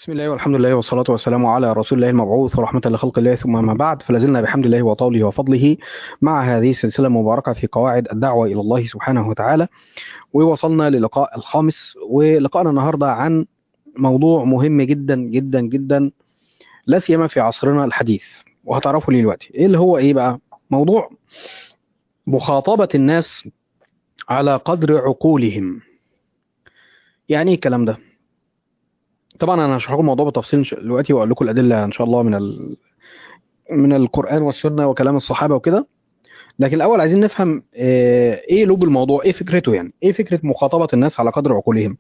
بسم الله والحمد لله والصلاة والسلام على رسول الله المبعوث ورحمة لخلق الله ثم ما بعد فلازلنا بحمد الله وطوله وفضله مع هذه السلسلة المباركة في قواعد الدعوة إلى الله سبحانه وتعالى ووصلنا للقاء الخامس ولقاءنا النهاردة عن موضوع مهم جدا جدا جدا لا سيما في عصرنا الحديث وهتعرفوا ليه دلوقتي ايه اللي هو ايه بقى موضوع مخاطبة الناس على قدر عقولهم يعني ايه الكلام ده طبعا انا هشرح لكم الموضوع بالتفصيل دلوقتي واقول لكم الادله ان شاء الله من ال... من القران والسنه وكلام الصحابه وكده لكن الاول عايزين نفهم آه، ايه لب الموضوع ايه فكرته يعني ايه فكره مخاطبه الناس على قدر عقولهم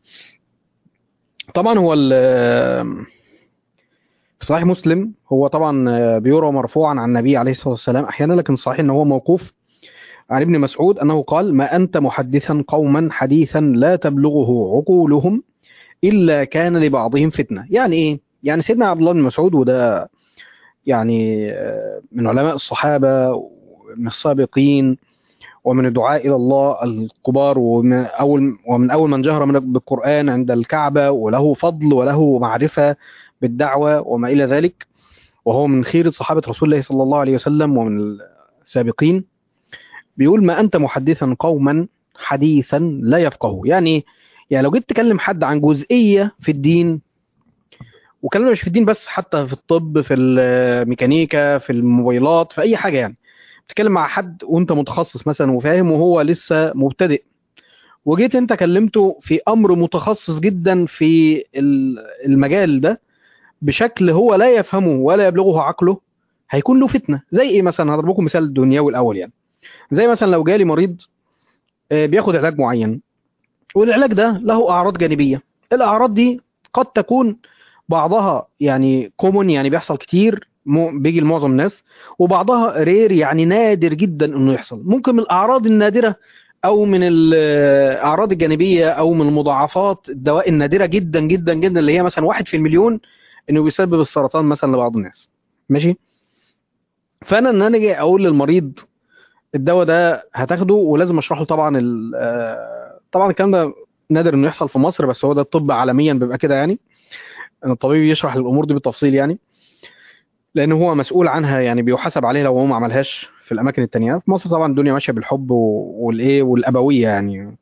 طبعا هو ال- في صحيح مسلم هو طبعا آه، بيروى مرفوعا عن النبي عليه الصلاه والسلام احيانا لكن صحيح ان هو موقوف عن ابن مسعود انه قال ما انت محدثا قوما حديثا لا تبلغه عقولهم الا كان لبعضهم فتنه يعني ايه يعني سيدنا عبد الله بن مسعود وده يعني آه، من علماء الصحابه ومن السابقين ومن الدعاء الى الله الكبار ومن اول ومن اول من جهر من بالقران عند الكعبه وله فضل وله معرفه بالدعوه وما الى ذلك وهو من خير صحابه رسول الله صلى الله عليه وسلم ومن السابقين بيقول ما انت محدثا قوما حديثا لا يفقهوا يعني إيه؟ يعني لو جيت تكلم حد عن جزئيه في الدين وكلام مش في الدين بس حتى في الطب في الميكانيكا في الموبايلات في اي حاجه يعني بتتكلم مع حد وانت متخصص مثلا وفاهم وهو لسه مبتدئ وجيت انت كلمته في امر متخصص جدا في ال- المجال ده بشكل هو لا يفهمه ولا يبلغه عقله هيكون له فتنه زي ايه مثلا هضرب لكم مثال دنيوي الاول يعني زي مثلا لو جالي مريض آه، بياخد علاج معين والعلاج ده له اعراض جانبيه الاعراض دي قد تكون بعضها يعني كومون يعني بيحصل كتير مو- بيجي لمعظم الناس وبعضها رير يعني نادر جدا انه يحصل ممكن من الاعراض النادره او من الاعراض الجانبيه او من مضاعفات الدواء النادره جدا جدا جدا اللي هي مثلا واحد في المليون انه بيسبب السرطان مثلا لبعض الناس ماشي فانا ان انا اجي اقول للمريض الدواء ده هتاخده ولازم اشرح له طبعا ال- آه، طبعا الكلام ده نادر انه يحصل في مصر بس هو ده الطب عالميا بيبقى كده يعني ان الطبيب يشرح الامور دي بالتفصيل يعني لان هو مسؤول عنها يعني بيحاسب عليها لو هو ما عملهاش في الاماكن التانية في مصر طبعا الدنيا ماشيه بالحب و- والايه والابويه يعني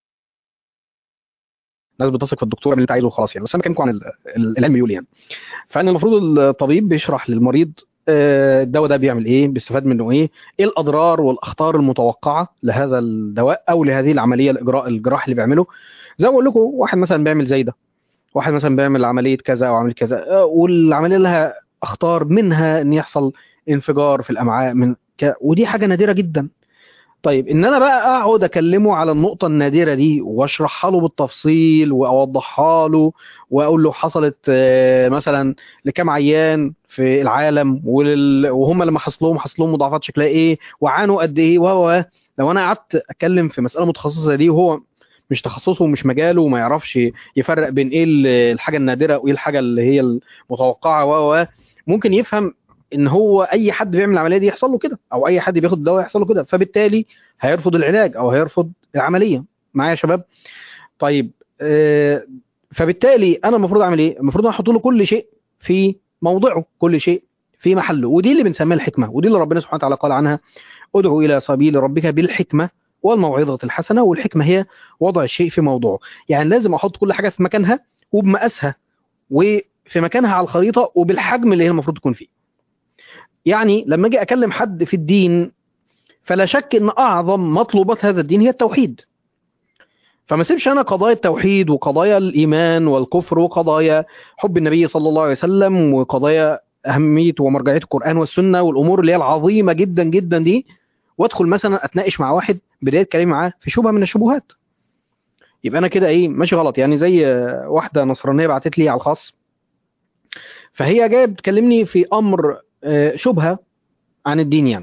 الناس بتثق في الدكتور اللي انت عايزه وخلاص يعني بس انا بكلمكم عن ال- ال- العلم يقول يعني فان المفروض الطبيب بيشرح للمريض آه، الدواء ده بيعمل ايه بيستفاد منه ايه ايه الاضرار والاخطار المتوقعه لهذا الدواء او لهذه العمليه الاجراء الجراحي اللي بيعمله زي ما بقول لكم واحد مثلا بيعمل زي ده واحد مثلا بيعمل عمليه كذا او عمليه كذا آه، والعمليه لها اخطار منها ان يحصل انفجار في الامعاء من ك... ودي حاجه نادره جدا طيب ان انا بقى اقعد اكلمه على النقطه النادره دي واشرحها له بالتفصيل واوضحها له واقول له حصلت آه، مثلا لكام عيان في العالم ولل... وهم لما حصل لهم حصل لهم مضاعفات شكلها ايه وعانوا قد ايه و و- لو انا قعدت اتكلم في مساله متخصصه زي دي وهو مش تخصصه ومش مجاله وما يعرفش يفرق بين ايه ال- الحاجه النادره وايه الحاجه اللي هي المتوقعه و و ممكن يفهم ان هو اي حد بيعمل العمليه دي يحصل له كده او اي حد بياخد الدواء يحصل له كده فبالتالي هيرفض العلاج او هيرفض العمليه معايا يا شباب طيب آه، فبالتالي انا المفروض اعمل ايه المفروض احط له كل شيء في موضعه كل شيء في محله ودي اللي بنسميها الحكمه ودي اللي ربنا سبحانه وتعالى قال عنها ادعو الى سبيل ربك بالحكمه والموعظه الحسنه والحكمه هي وضع الشيء في موضعه يعني لازم احط كل حاجه في مكانها وبمقاسها وفي مكانها على الخريطه وبالحجم اللي هي المفروض تكون فيه يعني لما اجي اكلم حد في الدين فلا شك ان اعظم مطلوبات هذا الدين هي التوحيد فما سيبش انا قضايا التوحيد وقضايا الايمان والكفر وقضايا حب النبي صلى الله عليه وسلم وقضايا اهميه ومرجعيه القران والسنه والامور اللي هي العظيمه جدا جدا دي وادخل مثلا اتناقش مع واحد بدايه كلامي معاه في شبهه من الشبهات يبقى انا كده ايه ماشي غلط يعني زي آه، واحده نصرانيه بعتت لي على الخاص فهي جايه بتكلمني في امر آه، شبهه عن الدين يعني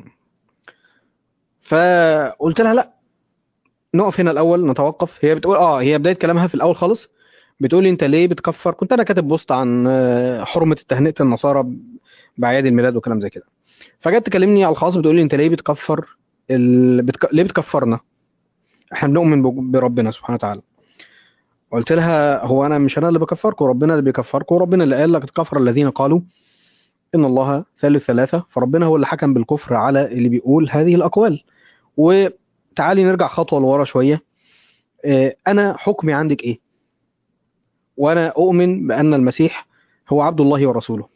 فقلت لها لا نقف هنا الاول نتوقف هي بتقول اه هي بدايه كلامها في الاول خالص بتقول لي انت ليه بتكفر كنت انا كاتب بوست عن آه، حرمه تهنئه النصارى باعياد الميلاد وكلام زي كده فجت تكلمني على الخاص بتقول لي انت ليه بتكفر ال... بتك... ليه بتكفرنا احنا بنؤمن ب- بربنا سبحانه وتعالى قلت لها هو انا مش انا اللي بكفركم ربنا اللي بيكفركم وربنا اللي قال لقد كفر الذين قالوا ان الله ثالث ثلاثه فربنا هو اللي حكم بالكفر على اللي بيقول هذه الاقوال وتعالي نرجع خطوه لورا شويه آه، انا حكمي عندك ايه وانا اؤمن بان المسيح هو عبد الله ورسوله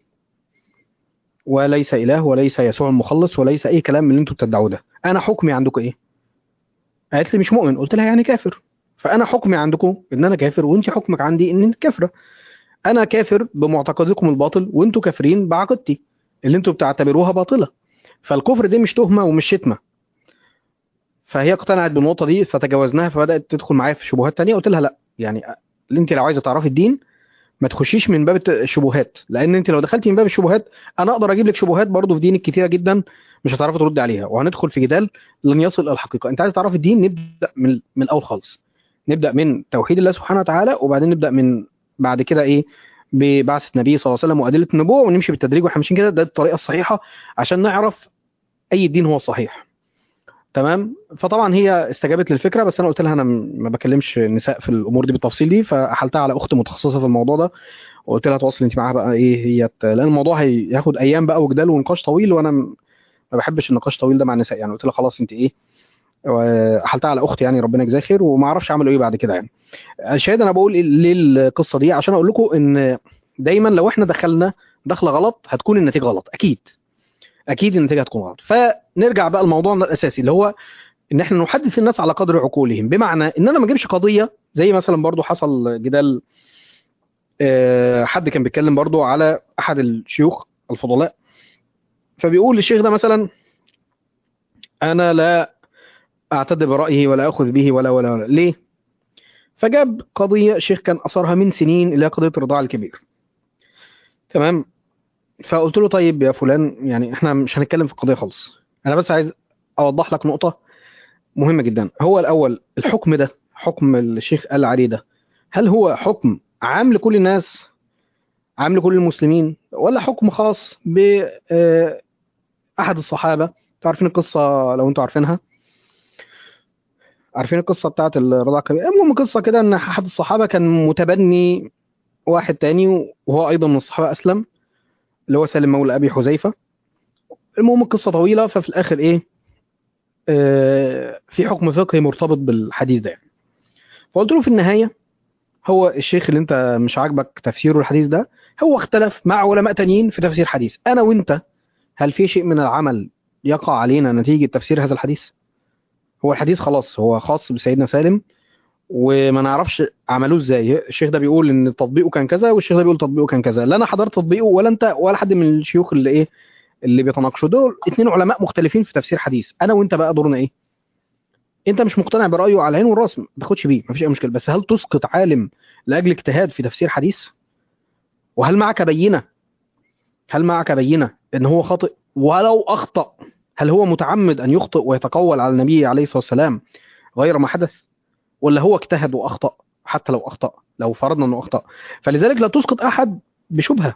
وليس اله وليس يسوع المخلص وليس اي كلام من اللي انتم بتدعوه ده انا حكمي عندكم ايه قالت لي مش مؤمن قلت لها يعني كافر فانا حكمي عندكم ان انا كافر وانت حكمك عندي ان انت كافره انا كافر بمعتقدكم الباطل وانتوا كافرين بعقيدتي اللي انتوا بتعتبروها باطله فالكفر دي مش تهمه ومش شتمه فهي اقتنعت بالنقطه دي فتجاوزناها فبدات تدخل معايا في شبهات تانية قلت لها لا يعني اللي انت لو عايزه تعرفي الدين ما تخشيش من باب الت- الشبهات لان انت لو دخلتي من باب الشبهات انا اقدر اجيب لك شبهات برضو في دينك كتيره جدا مش هتعرفي تردي عليها وهندخل في جدال لن يصل الى الحقيقه انت عايز تعرفي الدين نبدا من من الاول خالص نبدا من توحيد الله سبحانه وتعالى وبعدين نبدا من بعد كده ايه ببعثه النبي صلى الله عليه وسلم وادله النبوه ونمشي بالتدريج واحنا ماشيين كده ده الطريقه الصحيحه عشان نعرف اي دين هو الصحيح تمام فطبعا هي استجابت للفكره بس انا قلت لها انا م- ما بكلمش النساء في الامور دي بالتفصيل دي فاحلتها على اخت متخصصه في الموضوع ده وقلت لها تواصل انت معاها بقى ايه هي ت- لان الموضوع هياخد ايام بقى وجدال ونقاش طويل وانا م- ما بحبش النقاش الطويل ده مع النساء يعني قلت لها خلاص انت ايه احلتها على اختي يعني ربنا يجزاها خير وما اعرفش اعمل ايه بعد كده يعني الشاهد انا بقول إيه- ليه القصه دي عشان اقول لكم ان دايما لو احنا دخلنا دخله غلط هتكون النتيجه غلط اكيد اكيد النتيجه هتكون غلط فنرجع بقى لموضوعنا الاساسي اللي هو ان احنا نحدث الناس على قدر عقولهم بمعنى ان انا ما اجيبش قضيه زي مثلا برضو حصل جدال آه، حد كان بيتكلم برضو على احد الشيوخ الفضلاء فبيقول للشيخ ده مثلا انا لا اعتد برايه ولا اخذ به ولا ولا ولا ليه فجاب قضيه شيخ كان اثرها من سنين اللي هي قضيه الرضاع الكبير تمام فقلت له طيب يا فلان يعني احنا مش هنتكلم في القضيه خالص انا بس عايز اوضح لك نقطه مهمه جدا هو الاول الحكم ده حكم الشيخ قال عليه ده هل هو حكم عام لكل الناس عام لكل المسلمين ولا حكم خاص ب آه، احد الصحابه انتوا عارفين القصه لو انتوا عارفينها عارفين القصه بتاعت الرضاعه الكبيره المهم قصه كده ان احد الصحابه كان متبني واحد تاني وهو ايضا من الصحابه اسلم اللي هو سالم مولى ابي حذيفه المهم القصه طويله ففي الاخر ايه آه، في حكم فقهي مرتبط بالحديث ده يعني. فقلت له في النهايه هو الشيخ اللي انت مش عاجبك تفسيره الحديث ده هو اختلف مع علماء تانيين في تفسير حديث انا وانت هل في شيء من العمل يقع علينا نتيجه تفسير هذا الحديث هو الحديث خلاص هو خاص بسيدنا سالم وما نعرفش عملوه ازاي الشيخ ده بيقول ان تطبيقه كان كذا والشيخ ده بيقول تطبيقه كان كذا لا انا حضرت تطبيقه ولا انت ولا حد من الشيوخ اللي ايه اللي بيتناقشوا دول اتنين علماء مختلفين في تفسير حديث انا وانت بقى دورنا ايه انت مش مقتنع برايه على العين والراس ما تاخدش بيه مفيش اي مشكله بس هل تسقط عالم لاجل اجتهاد في تفسير حديث وهل معك بينه هل معك بينه ان هو خاطئ ولو اخطا هل هو متعمد ان يخطئ ويتقول على النبي عليه الصلاه والسلام غير ما حدث ولا هو اجتهد واخطا حتى لو اخطا لو فرضنا انه اخطا فلذلك لا تسقط احد بشبهه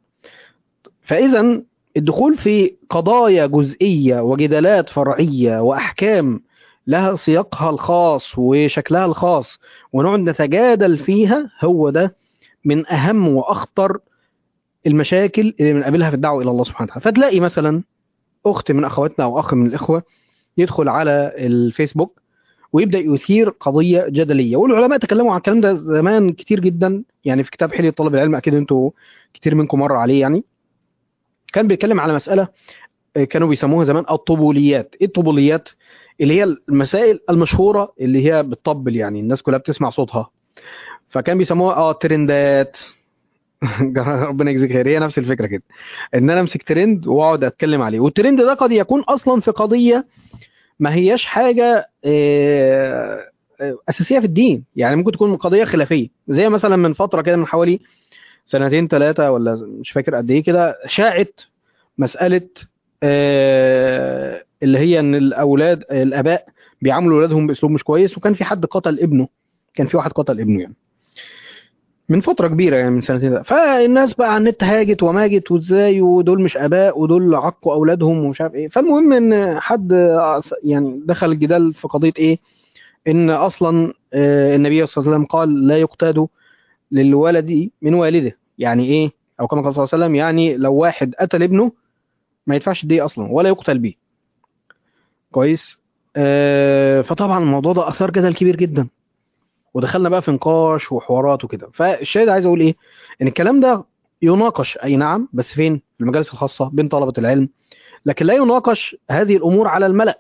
فاذا الدخول في قضايا جزئيه وجدالات فرعيه واحكام لها سياقها الخاص وشكلها الخاص ونقعد نتجادل فيها هو ده من اهم واخطر المشاكل اللي بنقابلها في الدعوه الى الله سبحانه وتعالى فتلاقي مثلا اخت من اخواتنا او اخ من الاخوه يدخل على الفيسبوك ويبدا يثير قضيه جدليه والعلماء تكلموا عن الكلام ده زمان كتير جدا يعني في كتاب حليه طلب العلم اكيد انتوا كتير منكم مر عليه يعني كان بيتكلم على مساله آه، كانوا بيسموها زمان الطبوليات ايه الطبوليات اللي هي المسائل المشهوره اللي هي بتطبل يعني الناس كلها بتسمع صوتها فكان بيسموها اه ترندات ربنا يجزيك خير هي نفس الفكره كده ان انا امسك ترند واقعد اتكلم عليه والترند ده قد يكون اصلا في قضيه ما هياش حاجه آه، آه، اساسيه في الدين يعني ممكن تكون قضيه خلافيه زي مثلا من فتره كده من حوالي سنتين ثلاثه ولا مش فاكر قد ايه كده شاعت مساله آه، اللي هي ان الاولاد الاباء بيعاملوا اولادهم باسلوب مش كويس وكان في حد قتل ابنه كان في واحد قتل ابنه يعني من فتره كبيره يعني من سنتين ده. فالناس بقى على النت هاجت وماجت وازاي ودول مش اباء ودول عقوا اولادهم ومش عارف ايه فالمهم ان حد يعني دخل الجدال في قضيه ايه ان اصلا آه، النبي صلى الله عليه وسلم قال لا يقتاد للولد من والده يعني ايه او كما قال صلى الله عليه وسلم يعني لو واحد قتل ابنه ما يدفعش الدية اصلا ولا يقتل بيه كويس آه، فطبعا الموضوع ده اثار جدل كبير جدا ودخلنا بقى في نقاش وحوارات وكده فالشاهد عايز اقول ايه ان الكلام ده يناقش اي نعم بس فين في المجالس الخاصه بين طلبه العلم لكن لا يناقش هذه الامور على الملأ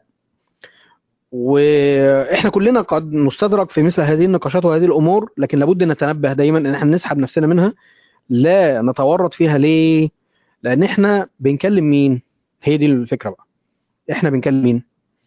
واحنا كلنا قد نستدرك في مثل هذه النقاشات وهذه الامور لكن لابد ان نتنبه دايما ان احنا نسحب نفسنا منها لا نتورط فيها ليه لان احنا بنكلم مين هي دي الفكره بقى احنا بنكلم مين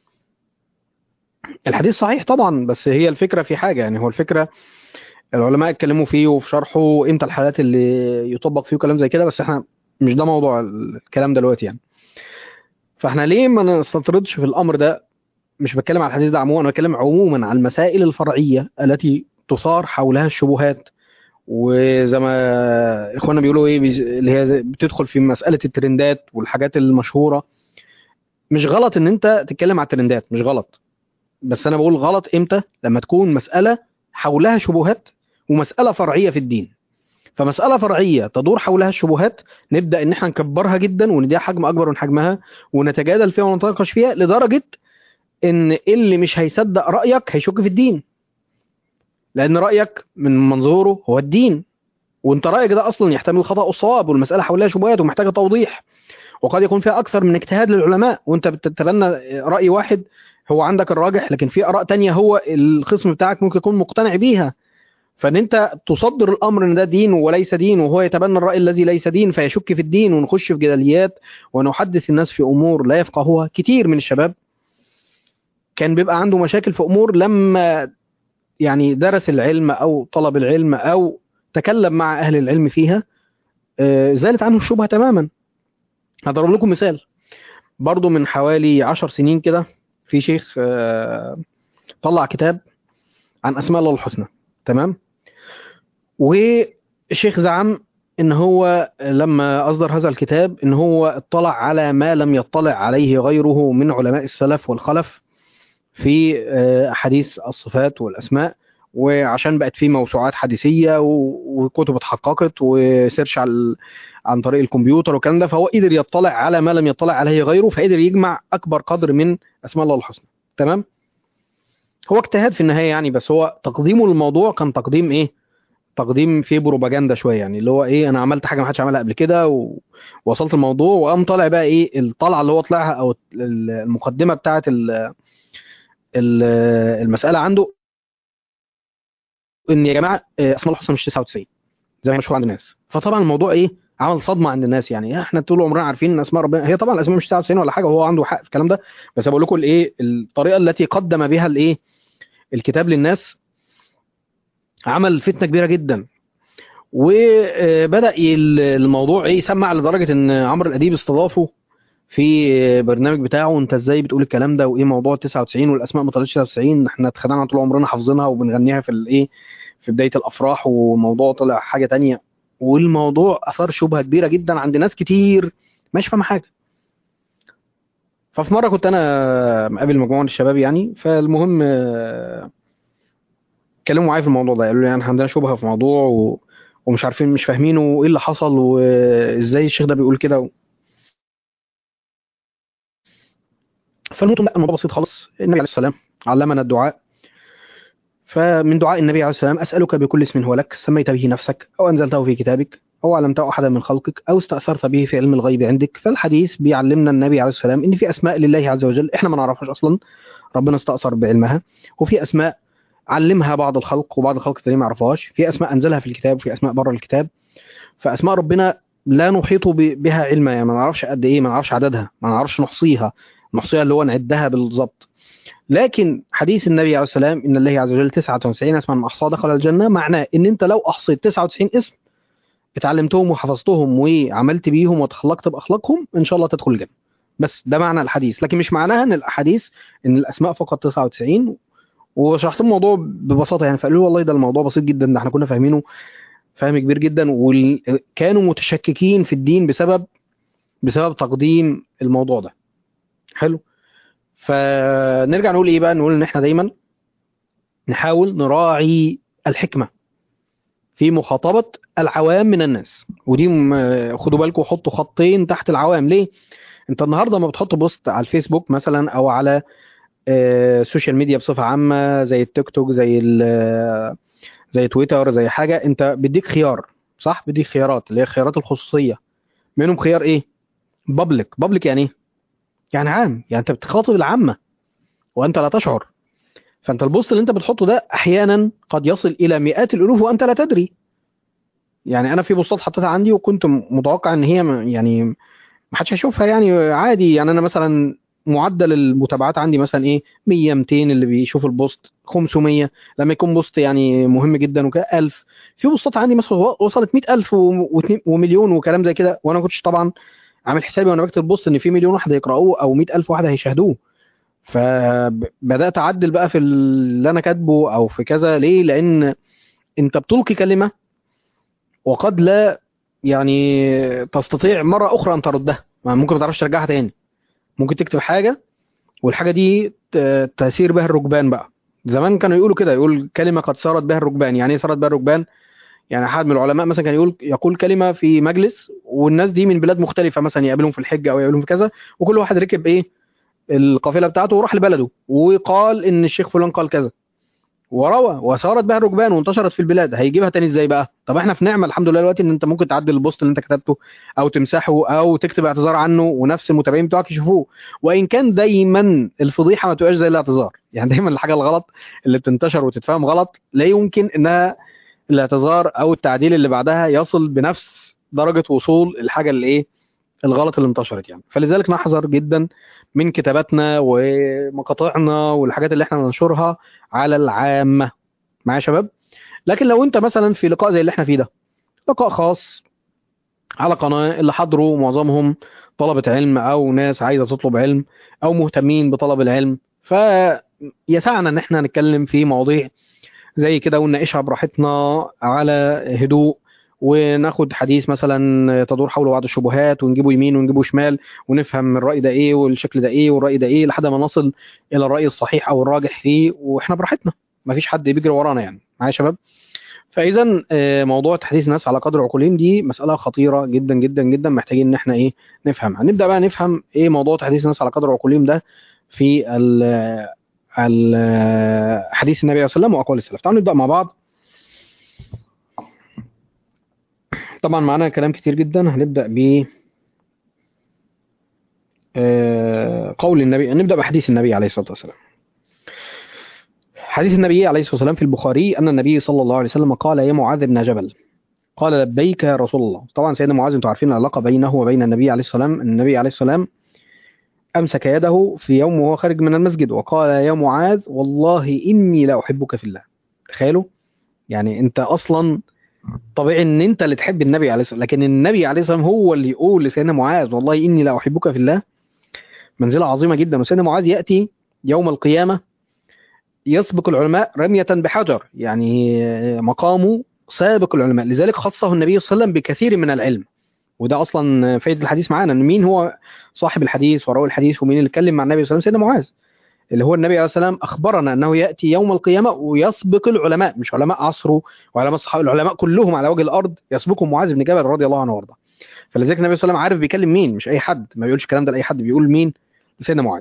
الحديث صحيح طبعا بس هي الفكره في حاجه يعني هو الفكره العلماء اتكلموا فيه وفي شرحه امتى الحالات اللي يطبق فيه كلام زي كده بس احنا مش ده موضوع الكلام دلوقتي يعني فاحنا ليه ما نستطردش في الامر ده مش بتكلم على الحديث ده عموما انا بتكلم عموما على المسائل الفرعيه التي تثار حولها الشبهات وزي ما اخواننا بيقولوا ايه بيز- اللي هي زي- بتدخل في مساله الترندات والحاجات المشهوره مش غلط ان انت تتكلم على الترندات مش غلط بس انا بقول غلط امتى لما تكون مساله حولها شبهات ومساله فرعيه في الدين فمساله فرعيه تدور حولها الشبهات نبدا ان احنا نكبرها جدا ونديها حجم اكبر من حجمها ونتجادل فيها ونتناقش فيها لدرجه ان اللي مش هيصدق رايك هيشك في الدين لان رايك من منظوره هو الدين وانت رايك ده اصلا يحتمل الخطا والصواب والمساله حولها شبهات ومحتاجه توضيح وقد يكون فيها اكثر من اجتهاد للعلماء وانت بتتبنى راي واحد هو عندك الراجح لكن في اراء تانية هو الخصم بتاعك ممكن يكون مقتنع بيها فان انت تصدر الامر ان ده دين وليس دين وهو يتبنى الراي الذي ليس دين فيشك في الدين ونخش في جدليات ونحدث الناس في امور لا يفقهوها كتير من الشباب كان بيبقى عنده مشاكل في امور لما يعني درس العلم او طلب العلم او تكلم مع اهل العلم فيها آه، زالت عنه الشبهه تماما هضرب لكم مثال برضو من حوالي عشر سنين كده في شيخ آه، طلع كتاب عن اسماء الله الحسنى تمام والشيخ زعم ان هو لما اصدر هذا الكتاب ان هو اطلع على ما لم يطلع عليه غيره من علماء السلف والخلف في آه، احاديث الصفات والاسماء وعشان بقت في موسوعات حديثيه و- وكتب اتحققت وسيرش على عن طريق الكمبيوتر والكلام ده فهو قدر يطلع على ما لم يطلع عليه غيره فقدر يجمع اكبر قدر من اسماء الله الحسنى تمام هو اجتهاد في النهايه يعني بس هو تقديمه للموضوع كان تقديم ايه تقديم فيه بروباجندا شويه يعني اللي هو ايه انا عملت حاجه ما حدش عملها قبل كده ووصلت الموضوع وقام طالع بقى ايه الطلعه اللي هو طلعها او ال- المقدمه بتاعه ال- ال- المساله عنده ان يا جماعه آه، اسماء الله الحسنى مش 99 زي ما مشهور عند الناس فطبعا الموضوع ايه عمل صدمه عند الناس يعني احنا طول عمرنا عارفين ان اسماء ربنا هي طبعا الاسماء مش 99 ولا حاجه وهو عنده حق في الكلام ده بس بقول لكم الايه الطريقه التي قدم بها الايه الكتاب للناس عمل فتنه كبيره جدا وبدا الموضوع ايه يسمع لدرجه ان عمرو الاديب استضافه في برنامج بتاعه انت ازاي بتقول الكلام ده وايه موضوع 99 والاسماء ما طلعتش 99 احنا اتخدعنا طول عمرنا حافظينها وبنغنيها في الايه في بدايه الافراح وموضوع طلع حاجه تانية والموضوع اثار شبهه كبيره جدا عند ناس كتير مش فاهمه حاجه ففي مره كنت انا مقابل مجموعه من الشباب يعني فالمهم آه، اتكلموا معايا في الموضوع ده قالوا لي يعني احنا عندنا شبهه في موضوع و... ومش عارفين مش فاهمينه وايه اللي حصل وازاي الشيخ ده بيقول كده فالموضوع لا الموضوع بسيط خالص النبي عليه السلام علمنا الدعاء فمن دعاء النبي عليه السلام أسألك بكل اسم هو لك سميت به نفسك أو أنزلته في كتابك أو علمته أحدا من خلقك أو استأثرت به في علم الغيب عندك فالحديث بيعلمنا النبي عليه السلام إن في أسماء لله عز وجل إحنا ما نعرفهاش أصلا ربنا استأثر بعلمها وفي أسماء علمها بعض الخلق وبعض الخلق التانيين ما يعرفوهاش في أسماء أنزلها في الكتاب وفي أسماء بره الكتاب فأسماء ربنا لا نحيط ب- بها علما يعني ما نعرفش قد إيه ما نعرفش عددها ما نعرفش نحصيها نحصيها اللي هو نعدها بالظبط لكن حديث النبي عليه السلام ان الله عز وجل 99 اسما من احصاها دخل الجنه معناه ان انت لو احصيت 99 اسم اتعلمتهم وحفظتهم وعملت بيهم وتخلقت باخلاقهم ان شاء الله تدخل الجنه بس ده معنى الحديث لكن مش معناها ان الاحاديث ان الاسماء فقط 99 وشرحت لهم الموضوع ببساطه يعني فقالوا لي والله ده الموضوع بسيط جدا ده احنا كنا فاهمينه فهم كبير جدا وكانوا متشككين في الدين بسبب بسبب تقديم الموضوع ده حلو فنرجع نقول ايه بقى نقول ان احنا دايما نحاول نراعي الحكمة في مخاطبة العوام من الناس ودي م- خدوا بالكم حطوا خطين تحت العوام ليه؟ انت النهارده ما بتحط بوست على الفيسبوك مثلا او على آه، السوشيال ميديا بصفة عامة زي التيك توك زي ال- زي تويتر زي حاجة انت بيديك خيار صح؟ بيديك خيارات اللي هي خيارات الخصوصية منهم خيار ايه؟ بابليك بابليك يعني ايه؟ يعني عام يعني انت بتخاطب العامة وانت لا تشعر فانت البوست اللي انت بتحطه ده احيانا قد يصل الى مئات الالوف وانت لا تدري يعني انا في بوستات حطيتها عندي وكنت م- متوقع ان هي م- يعني ما حدش هيشوفها يعني عادي يعني انا مثلا معدل المتابعات عندي مثلا ايه 100 200 اللي بيشوف البوست 500 لما يكون بوست يعني مهم جدا وكده 1000 في بوستات عندي مثلا وصلت 100000 و- واتنين- ومليون وكلام زي كده وانا ما كنتش طبعا عامل حسابي وانا بكتب بوست ان في مليون واحد هيقرأوه او 100000 واحد هيشاهدوه فبدات اعدل بقى في اللي انا كاتبه او في كذا ليه لان انت بتلقي كلمه وقد لا يعني تستطيع مره اخرى ان تردها ما ممكن ما تعرفش ترجعها تاني ممكن تكتب حاجه والحاجه دي ت- تسير بها الركبان بقى زمان كانوا يقولوا كده يقول كلمه قد سارت بها الركبان يعني ايه سارت بها الركبان يعني احد من العلماء مثلا كان يقول يقول كلمه في مجلس والناس دي من بلاد مختلفه مثلا يقابلهم في الحجه او يقابلهم في كذا وكل واحد ركب ايه القافله بتاعته وراح لبلده وقال ان الشيخ فلان قال كذا وروى وسارت بها الركبان وانتشرت في البلاد هيجيبها تاني ازاي بقى طب احنا في نعمه الحمد لله دلوقتي ان انت ممكن تعدل البوست اللي انت كتبته او تمسحه او تكتب اعتذار عنه ونفس المتابعين بتوعك يشوفوه وان كان دايما الفضيحه ما تبقاش زي الاعتذار يعني دايما الحاجه الغلط اللي بتنتشر وتتفهم غلط لا يمكن انها الاعتذار او التعديل اللي بعدها يصل بنفس درجه وصول الحاجه اللي ايه الغلط اللي انتشرت يعني فلذلك نحذر جدا من كتاباتنا ومقاطعنا والحاجات اللي احنا بننشرها على العامة معايا يا شباب لكن لو انت مثلا في لقاء زي اللي احنا فيه ده لقاء خاص على قناة اللي حضروا معظمهم طلبة علم او ناس عايزة تطلب علم او مهتمين بطلب العلم فيسعنا ان احنا نتكلم في مواضيع زي كده ونناقشها براحتنا على هدوء وناخد حديث مثلا تدور حول بعض الشبهات ونجيبه يمين ونجيبه شمال ونفهم الرأي ده ايه والشكل ده ايه والرأي ده ايه لحد ما نصل الى الرأي الصحيح او الراجح فيه واحنا براحتنا مفيش حد بيجري ورانا يعني معايا يا شباب فاذا آه، موضوع تحديث الناس على قدر عقولهم دي مسألة خطيرة جدا جدا جدا محتاجين ان احنا ايه نفهمها نبدأ بقى نفهم ايه موضوع تحديث الناس على قدر عقولهم ده في ال ال- حديث النبي عليه الصلاة والسلام واقوال السلف تعالوا نبدأ مع بعض طبعا معانا كلام كتير جدا هنبدأ ب آه، قول النبي نبدأ بحديث النبي عليه الصلاة والسلام حديث النبي عليه الصلاة والسلام في البخاري أن النبي صلى الله عليه وسلم قال يا معاذ بن جبل قال لبيك يا رسول الله طبعا سيدنا معاذ انتم عارفين العلاقة بينه وبين النبي عليه الصلاة والسلام النبي عليه الصلاة والسلام أمسك يده في يوم وهو خارج من المسجد وقال يا معاذ والله إني لا أحبك في الله تخيلوا يعني أنت أصلا طبيعي ان انت اللي تحب النبي عليه الصلاه لكن النبي عليه الصلاه والسلام هو اللي يقول لسيدنا معاذ والله اني لا احبك في الله منزله عظيمه جدا وسيدنا معاذ ياتي يوم القيامه يسبق العلماء رميه بحجر يعني مقامه سابق العلماء لذلك خصه النبي صلى الله عليه وسلم بكثير من العلم وده اصلا فائده الحديث معانا ان مين هو صاحب الحديث وراوي الحديث ومين اللي اتكلم مع النبي صلى الله عليه وسلم سيدنا معاذ اللي هو النبي عليه الصلاه والسلام اخبرنا انه ياتي يوم القيامه ويسبق العلماء مش علماء عصره وعلماء الصحابه العلماء كلهم على وجه الارض يسبقهم معاذ بن جبل رضي الله عنه وارضاه فلذلك النبي صلى الله عليه وسلم عارف بيكلم مين مش اي حد ما بيقولش الكلام ده لاي حد بيقول مين لسيدنا معاذ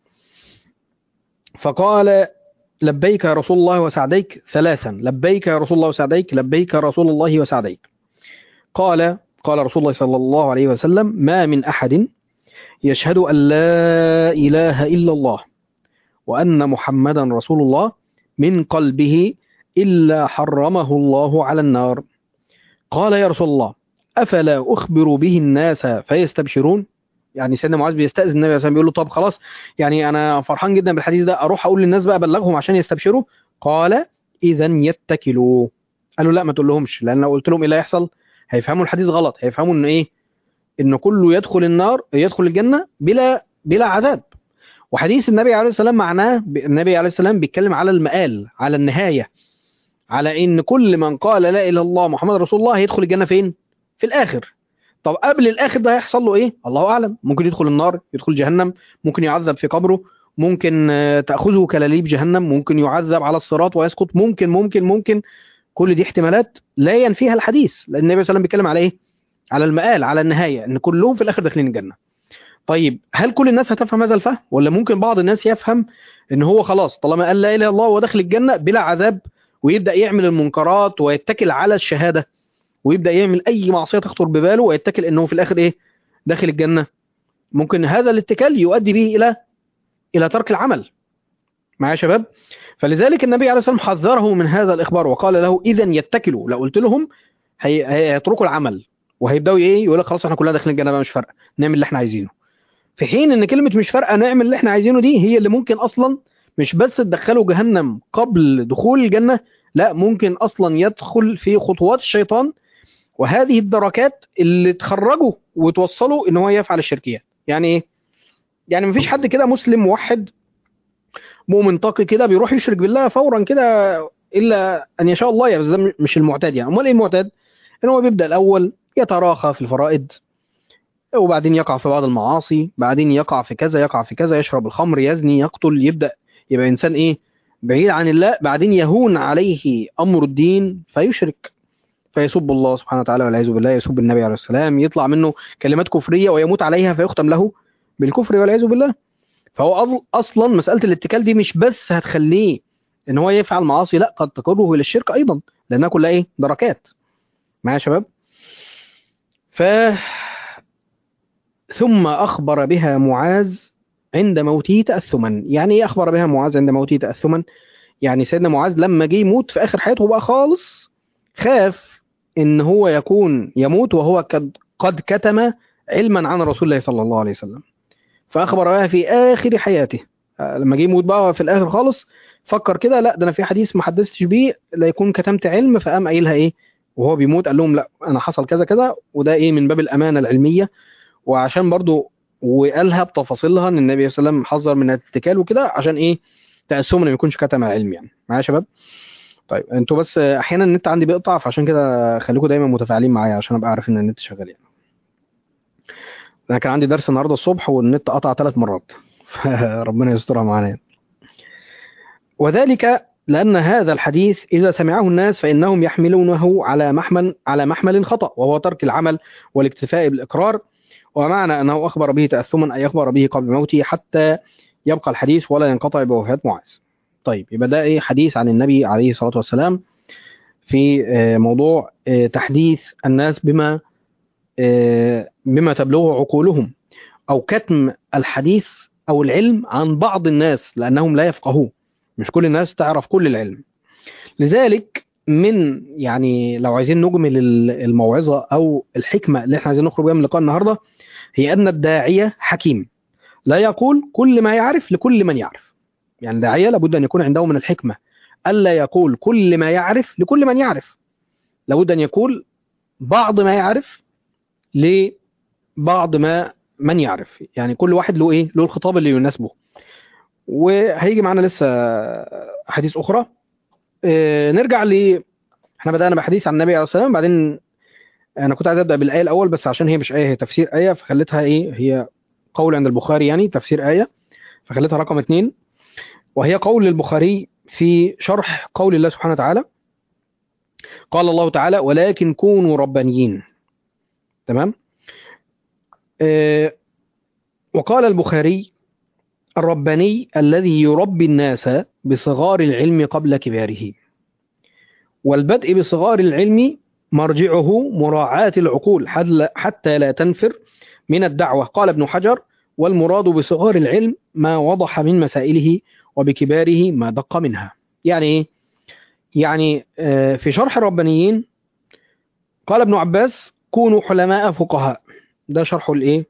فقال لبيك يا رسول الله وسعديك ثلاثا لبيك يا رسول الله وسعديك لبيك يا رسول الله وسعديك قال قال رسول الله صلى الله عليه وسلم ما من احد يشهد ان لا اله الا الله وأن محمدا رسول الله من قلبه إلا حرمه الله على النار قال يا رسول الله أفلا أخبر به الناس فيستبشرون يعني سيدنا معاذ بيستأذن النبي صلى الله عليه وسلم بيقول له طب خلاص يعني أنا فرحان جدا بالحديث ده أروح أقول للناس بقى أبلغهم عشان يستبشروا قال إذا يتكلوا قالوا لا ما تقول لهمش لأن لو قلت لهم إيه اللي هيحصل هيفهموا الحديث غلط هيفهموا إن إيه إن كله يدخل النار يدخل الجنة بلا بلا عذاب وحديث النبي عليه السلام معناه النبي عليه السلام بيتكلم على المآل على النهاية على ان كل من قال لا اله الا الله محمد رسول الله هيدخل الجنة فين في الاخر طب قبل الاخر ده هيحصل له ايه الله اعلم ممكن يدخل النار يدخل جهنم ممكن يعذب في قبره ممكن آه، تاخذه كلاليب جهنم ممكن يعذب على الصراط ويسقط ممكن ممكن ممكن كل دي احتمالات لا ينفيها الحديث لان النبي صلى الله عليه وسلم بيتكلم على ايه على المآل على النهايه ان كلهم في الاخر داخلين الجنه طيب هل كل الناس هتفهم هذا الفهم ولا ممكن بعض الناس يفهم ان هو خلاص طالما قال لا اله الا الله وداخل الجنه بلا عذاب ويبدا يعمل المنكرات ويتكل على الشهاده ويبدا يعمل اي معصيه تخطر بباله ويتكل انه في الاخر ايه داخل الجنه ممكن هذا الاتكال يؤدي به الى الى ترك العمل معايا يا شباب فلذلك النبي عليه الصلاه والسلام حذره من هذا الاخبار وقال له اذا يتكلوا لو قلت لهم هي- هيتركوا العمل وهيبداوا ايه يقول لك خلاص احنا كلنا داخلين الجنه بقى مش فارقه نعمل اللي احنا عايزينه في حين ان كلمه مش فارقه نعمل اللي احنا عايزينه دي هي اللي ممكن اصلا مش بس تدخله جهنم قبل دخول الجنه لا ممكن اصلا يدخل في خطوات الشيطان وهذه الدركات اللي تخرجه وتوصله ان هو يفعل الشركيات يعني ايه يعني مفيش حد كده مسلم موحد مؤمن تقي كده بيروح يشرك بالله فورا كده الا ان يشاء الله يعني بس ده مش المعتاد يعني امال ايه المعتاد ان هو بيبدا الاول يتراخى في الفرائض وبعدين يقع في بعض المعاصي بعدين يقع في كذا يقع في كذا يشرب الخمر يزني يقتل يبدا يبقى انسان ايه بعيد عن الله بعدين يهون عليه امر الدين فيشرك فيسب الله سبحانه وتعالى والعياذ بالله يسب النبي عليه السلام يطلع منه كلمات كفريه ويموت عليها فيختم له بالكفر والعياذ بالله فهو أض- اصلا مساله الاتكال دي مش بس هتخليه ان هو يفعل معاصي لا قد تقربه الى الشرك ايضا لانها كلها ايه دركات معايا يا شباب ف ثم اخبر بها معاذ عند موته تاثما يعني ايه اخبر بها معاذ عند موته تاثما يعني سيدنا معاذ لما جه يموت في اخر حياته بقى خالص خاف ان هو يكون يموت وهو قد قد كتم علما عن رسول الله صلى الله عليه وسلم فاخبر بها في اخر حياته آه، لما جه يموت بقى في الاخر خالص فكر كده لا ده انا في حديث ما حدثتش بيه لا يكون كتمت علم فقام قايلها ايه وهو بيموت قال لهم لا انا حصل كذا كذا وده ايه من باب الامانه العلميه وعشان برضو وقالها بتفاصيلها ان النبي صلى الله عليه وسلم حذر من الاتكال وكده عشان ايه تأسهم ان ما يكونش كتم علم يعني معايا يا شباب طيب انتوا بس احيانا النت عندي بيقطع فعشان كده خليكم دايما متفاعلين معايا عشان ابقى عارف ان النت شغال يعني انا كان عندي درس النهارده الصبح والنت قطع ثلاث مرات فربنا يسترها معانا يعني. وذلك لأن هذا الحديث إذا سمعه الناس فإنهم يحملونه على محمل على محمل خطأ وهو ترك العمل والاكتفاء بالإقرار ومعنى أنه أخبر به تأثما أي أخبر به قبل موته حتى يبقى الحديث ولا ينقطع بوفاة معاذ. طيب يبقى ده إيه حديث عن النبي عليه الصلاة والسلام في آه، موضوع آه، تحديث الناس بما آه، بما تبلغه عقولهم أو كتم الحديث أو العلم عن بعض الناس لأنهم لا يفقهوه مش كل الناس تعرف كل العلم لذلك من يعني لو عايزين نجمل ال- الموعظة أو الحكمة اللي احنا عايزين نخرج بيها من لقاء النهاردة هي أن الداعية حكيم لا يقول كل ما يعرف لكل من يعرف يعني الداعية لابد أن يكون عنده من الحكمة ألا يقول كل ما يعرف لكل من يعرف لابد أن يقول بعض ما يعرف لبعض ما من يعرف يعني كل واحد له ايه له الخطاب اللي يناسبه وهيجي معانا لسه احاديث اخرى آه، نرجع ل احنا بدانا بحديث عن النبي عليه الصلاه والسلام بعدين انا كنت عايز ابدا بالايه الاول بس عشان هي مش ايه هي تفسير ايه فخليتها ايه هي قول عند البخاري يعني تفسير ايه فخليتها رقم اثنين وهي قول البخاري في شرح قول الله سبحانه وتعالى قال الله تعالى ولكن كونوا ربانيين تمام آه، وقال البخاري الرباني الذي يربي الناس بصغار العلم قبل كباره والبدء بصغار العلم مرجعه مراعاة العقول حد- حتى لا تنفر من الدعوة قال ابن حجر والمراد بصغار العلم ما وضح من مسائله وبكباره ما دق منها يعني ايه يعني آه، في شرح الربانيين قال ابن عباس كونوا حلماء فقهاء ده شرحه الايه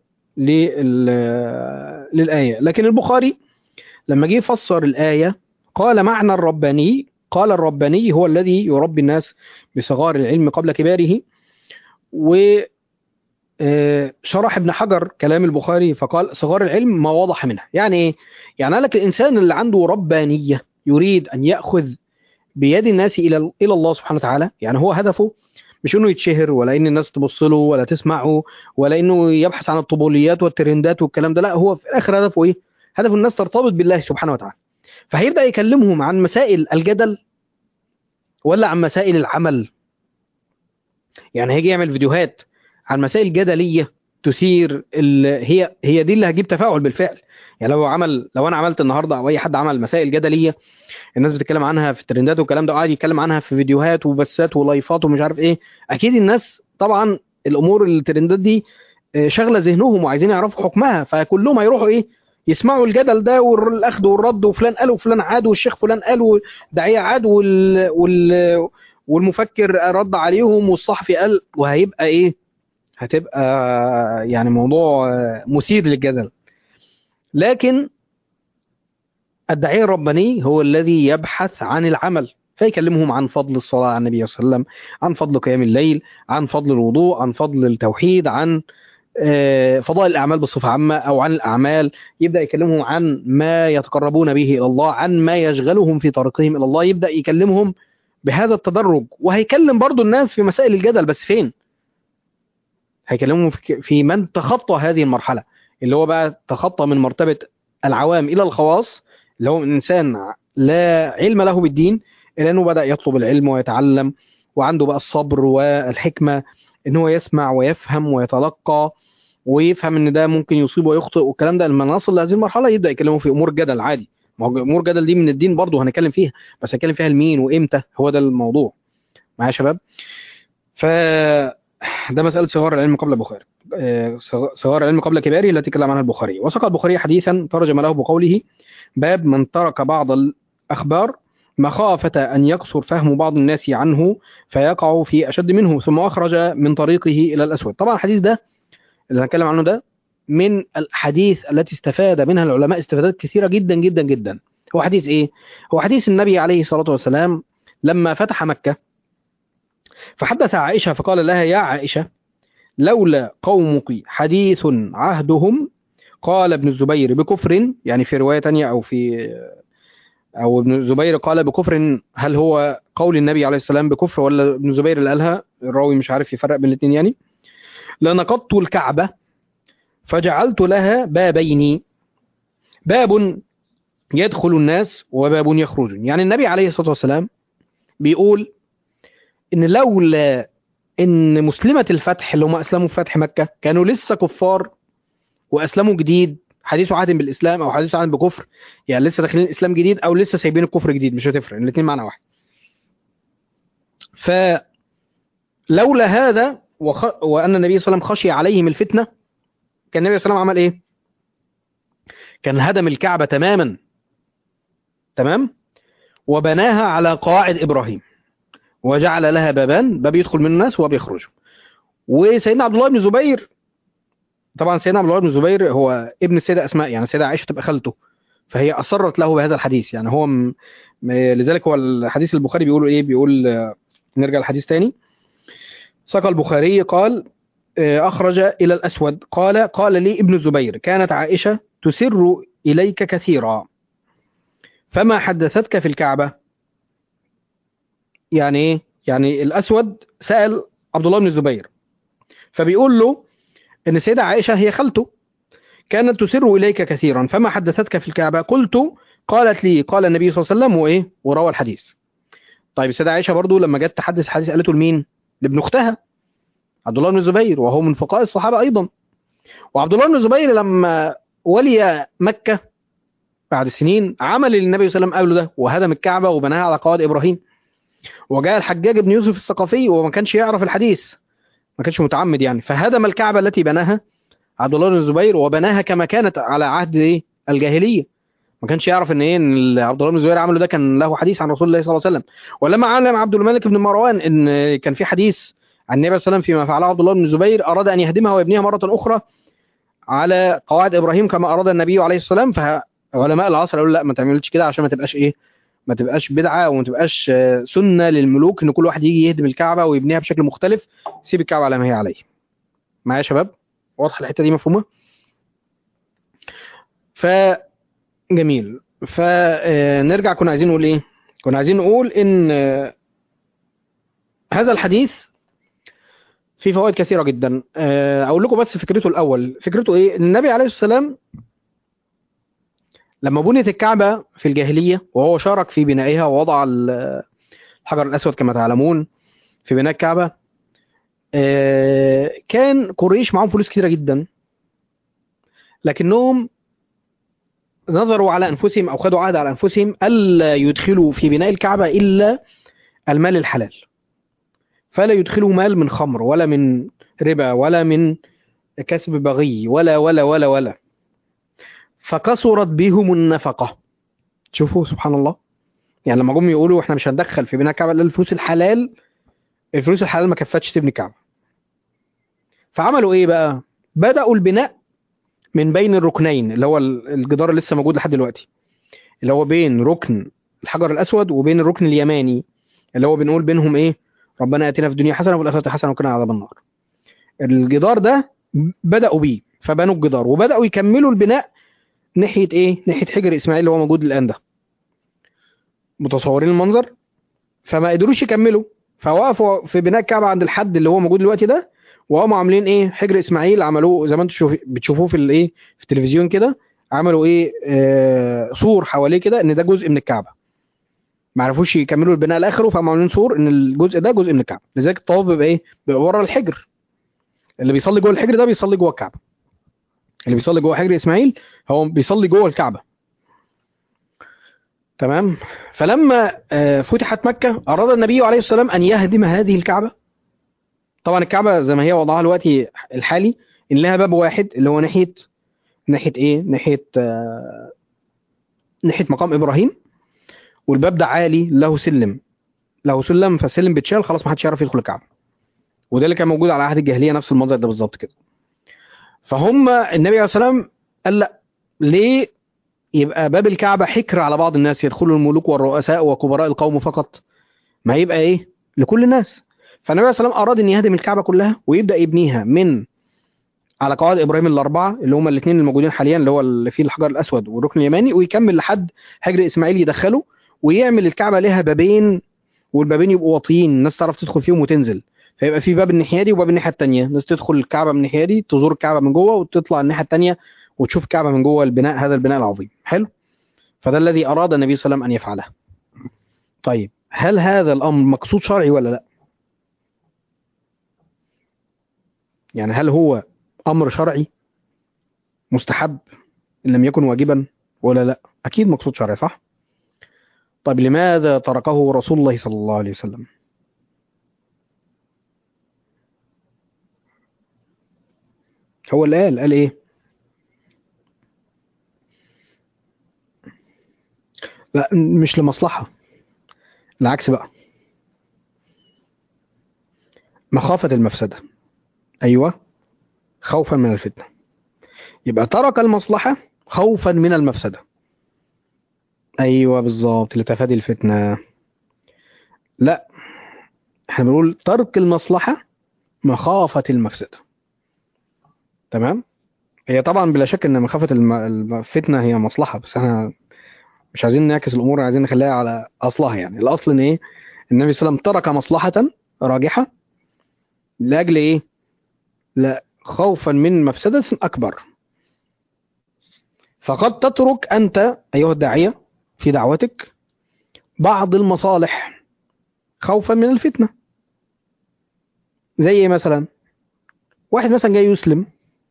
لل- للآية لكن البخاري لما جه يفسر الآية قال معنى الرباني قال الرباني هو الذي يربي الناس بصغار العلم قبل كباره و آه، شرح ابن حجر كلام البخاري فقال صغار العلم ما وضح منها يعني ايه يعني قال لك الانسان اللي عنده ربانيه يريد ان ياخذ بيد الناس الى الى الله سبحانه وتعالى يعني هو هدفه مش انه يتشهر ولا ان الناس تبص له ولا تسمعه ولا انه يبحث عن الطبوليات والترندات والكلام ده لا هو في الاخر هدفه ايه هدف الناس ترتبط بالله سبحانه وتعالى فهيبدا يكلمهم عن مسائل الجدل ولا عن مسائل العمل يعني هيجي يعمل فيديوهات عن مسائل جدليه تثير ال... هي هي دي اللي هتجيب تفاعل بالفعل يعني لو عمل لو انا عملت النهارده او اي حد عمل مسائل جدليه الناس بتتكلم عنها في الترندات والكلام ده وقاعد يتكلم عنها في فيديوهات وبثات ولايفات ومش عارف ايه اكيد الناس طبعا الامور الترندات دي آه، شغله ذهنهم وعايزين يعرفوا حكمها فكلهم هيروحوا ايه يسمعوا الجدل ده والاخذ والرد وفلان قال وفلان عاد والشيخ فلان قال والداعيه عاد وال... وال... والمفكر رد عليهم والصحفي قال وهيبقى ايه هتبقى يعني موضوع آه، مثير للجدل لكن الداعية الرباني هو الذي يبحث عن العمل فيكلمهم عن فضل الصلاة على النبي صلى الله عليه وسلم عن فضل قيام الليل عن فضل الوضوء عن فضل التوحيد عن آه، فضائل الأعمال بصفة عامة أو عن الأعمال يبدأ يكلمهم عن ما يتقربون به إلى الله عن ما يشغلهم في طريقهم إلى الله يبدأ يكلمهم بهذا التدرج وهيكلم برضو الناس في مسائل الجدل بس فين هيكلمهم في- في من تخطى هذه المرحلة اللي هو بقى تخطى من مرتبة العوام إلى الخواص اللي هو من إنسان لا علم له بالدين إلى أنه بدأ يطلب العلم ويتعلم وعنده بقى الصبر والحكمة إن هو يسمع ويفهم ويتلقى ويفهم إن ده ممكن يصيب ويخطئ والكلام ده لما نصل لهذه المرحلة يبدأ يكلمه في أمور جدل عادي ما هو أمور جدل دي من الدين برضه هنتكلم فيها بس هنتكلم فيها لمين وإمتى هو ده الموضوع معايا يا شباب ف ده مسألة صغار العلم قبل البخاري آه، صغار العلم قبل كباره التي تكلم عنها البخاري وساق البخاري حديثا ترجم له بقوله باب من ترك بعض الأخبار مخافة أن يقصر فهم بعض الناس عنه فيقع في أشد منه ثم أخرج من طريقه إلى الأسود طبعا الحديث ده اللي هنتكلم عنه ده من الحديث التي استفاد منها العلماء استفادات كثيرة جدا جدا جدا هو حديث إيه؟ هو حديث النبي عليه الصلاة والسلام لما فتح مكة فحدث عائشة فقال لها يا عائشة لولا قومك حديث عهدهم قال ابن الزبير بكفر يعني في رواية تانية أو في أو ابن الزبير قال بكفر هل هو قول النبي عليه السلام بكفر ولا ابن الزبير اللي قالها الراوي مش عارف يفرق بين الاثنين يعني لنقضت الكعبة فجعلت لها بابين باب يدخل الناس وباب يخرجون يعني النبي عليه الصلاة والسلام بيقول ان لولا ان مسلمة الفتح اللي هم اسلموا في فتح مكة كانوا لسه كفار واسلموا جديد حديث عهد بالاسلام او حديث عهد بكفر يعني لسه داخلين الاسلام جديد او لسه سايبين الكفر جديد مش هتفرق الاثنين معنى واحد فلولا هذا وخ... وان النبي صلى الله عليه وسلم خشي عليهم الفتنه كان النبي صلى الله عليه وسلم عمل ايه كان هدم الكعبه تماما تمام وبناها على قواعد ابراهيم وجعل لها بابان باب يدخل منه الناس وباب يخرجوا وسيدنا عبد الله بن الزبير طبعا سيدنا عبد الله بن الزبير هو ابن السيده اسماء يعني السيده عائشه تبقى خالته فهي اصرت له بهذا الحديث يعني هو م... م... لذلك هو الحديث البخاري بيقول ايه بيقول آه، نرجع للحديث تاني ساق البخاري قال آه، اخرج الى الاسود قال قال لي ابن الزبير كانت عائشه تسر اليك كثيرا فما حدثتك في الكعبه يعني ايه يعني الاسود سال عبد الله بن الزبير فبيقول له ان السيده عائشه هي خالته كانت تسر اليك كثيرا فما حدثتك في الكعبه قلت قالت لي قال النبي صلى الله عليه وسلم وايه وروى الحديث طيب السيده عائشه برضو لما جت تحدث الحديث قالته لمين لابن اختها عبد الله بن الزبير وهو من فقهاء الصحابه ايضا وعبد الله بن الزبير لما ولي مكه بعد سنين عمل اللي النبي صلى الله عليه وسلم قبله ده وهدم الكعبه وبناها على قواعد ابراهيم وجاء الحجاج بن يوسف الثقفي وما كانش يعرف الحديث ما كانش متعمد يعني فهدم الكعبه التي بناها عبد الله بن الزبير وبناها كما كانت على عهد ايه الجاهليه ما كانش يعرف ان ايه ان عبد الله بن الزبير عمله ده كان له حديث عن رسول الله صلى الله عليه وسلم ولما علم عبد الملك بن مروان ان كان في حديث عن النبي صلى الله عليه وسلم فيما فعله عبد الله بن الزبير اراد ان يهدمها ويبنيها مره اخرى على قواعد ابراهيم كما اراد النبي عليه السلام فعلماء العصر قالوا لا ما تعملش كده عشان ما تبقاش ايه ما تبقاش بدعه وما تبقاش آه، سنه للملوك ان كل واحد يجي يهدم الكعبه ويبنيها بشكل مختلف سيب الكعبه على ما هي عليه معايا يا شباب واضحه الحته دي مفهومه ف جميل فنرجع كنا عايزين نقول ايه كنا عايزين نقول ان آه، هذا الحديث فيه فوائد كثيره جدا آه، اقول لكم بس فكرته الاول فكرته ايه النبي عليه الصلاه والسلام لما بنيت الكعبة في الجاهلية وهو شارك في بنائها ووضع ال- الحجر الأسود كما تعلمون في بناء الكعبة آه، كان قريش معاهم فلوس كتيرة جدا لكنهم نظروا على أنفسهم أو خدوا عهد على أنفسهم ألا يدخلوا في بناء الكعبة إلا المال الحلال فلا يدخلوا مال من خمر ولا من ربا ولا من كسب بغي ولا ولا ولا ولا فكثرت بهم النفقة شوفوا سبحان الله يعني لما جم يقولوا احنا مش هندخل في بناء الكعبة الا الفلوس الحلال الفلوس الحلال ما كفتش تبني الكعبة فعملوا ايه بقى بدأوا البناء من بين الركنين اللي هو ال- الجدار اللي لسه موجود لحد دلوقتي اللي هو بين ركن الحجر الأسود وبين الركن اليماني اللي هو بنقول بينهم ايه ربنا اتنا في الدنيا حسنه وفي الاخره حسنه وقنا عذاب النار الجدار ده بداوا بيه فبنوا الجدار وبداوا يكملوا البناء ناحيه ايه ناحيه حجر اسماعيل اللي هو موجود الان ده متصورين المنظر فما قدروش يكملوا فوقفوا في بناء الكعبه عند الحد اللي هو موجود دلوقتي ده وقاموا عاملين ايه حجر اسماعيل عملوه زي ما انتم شوف- بتشوفوه في الايه في التلفزيون كده عملوا ايه آه سور حواليه كده ان ده جزء من الكعبه ما عرفوش يكملوا البناء لاخره فقاموا عاملين سور ان الجزء ده جزء من الكعبه لذلك الطواف بيبقى ايه بيبقى ورا الحجر اللي بيصلي جوه الحجر ده بيصلي جوه الكعبه اللي بيصلي جوه حجر اسماعيل هو بيصلي جوه الكعبه تمام فلما آه، فتحت مكه اراد النبي عليه السلام ان يهدم هذه الكعبه طبعا الكعبه زي ما هي وضعها الوقتي الحالي ان لها باب واحد اللي هو ناحيه ناحيه ايه ناحيه آه، ناحيه مقام ابراهيم والباب ده عالي له سلم له سلم فالسلم بيتشال خلاص ما حدش يعرف يدخل الكعبه وده اللي كان موجود على عهد الجاهليه نفس المنظر ده بالظبط كده فهم النبي عليه الصلاه والسلام قال لا ليه يبقى باب الكعبه حكر على بعض الناس يدخل الملوك والرؤساء وكبراء القوم فقط ما يبقى ايه لكل الناس فالنبي عليه الصلاه والسلام اراد ان يهدم الكعبه كلها ويبدا يبنيها من على قواعد ابراهيم الاربعه اللي هم الاثنين الموجودين حاليا اللي هو اللي فيه الحجر الاسود والركن اليماني ويكمل لحد حجر اسماعيل يدخله ويعمل الكعبه لها بابين والبابين يبقوا واطيين الناس تعرف تدخل فيهم وتنزل فيبقى في باب الناحيه دي وباب الناحيه الثانيه الناس تدخل الكعبه من الناحيه دي تزور الكعبه من جوه وتطلع الناحيه الثانيه وتشوف الكعبه من جوه البناء هذا البناء العظيم حلو فده الذي اراد النبي صلى الله عليه وسلم ان يفعله طيب هل هذا الامر مقصود شرعي ولا لا يعني هل هو امر شرعي مستحب ان لم يكن واجبا ولا لا اكيد مقصود شرعي صح طيب لماذا تركه رسول الله صلى الله عليه وسلم هو اللي قال قال ايه لا مش لمصلحة العكس بقى مخافة المفسدة أيوة خوفا من الفتنة يبقى ترك المصلحة خوفا من المفسدة أيوة بالظبط لتفادي الفتنة لا احنا بنقول ترك المصلحة مخافة المفسدة تمام هي طبعا بلا شك ان مخافة الم- الفتنة هي مصلحة بس احنا مش عايزين نعكس الامور عايزين نخليها على اصلها يعني الاصل ان ايه النبي صلى الله عليه وسلم ترك مصلحة راجحة لاجل ايه لا خوفا من مفسدة اكبر فقد تترك انت ايها الداعية في دعوتك بعض المصالح خوفا من الفتنة زي ايه مثلا واحد مثلا جاي يسلم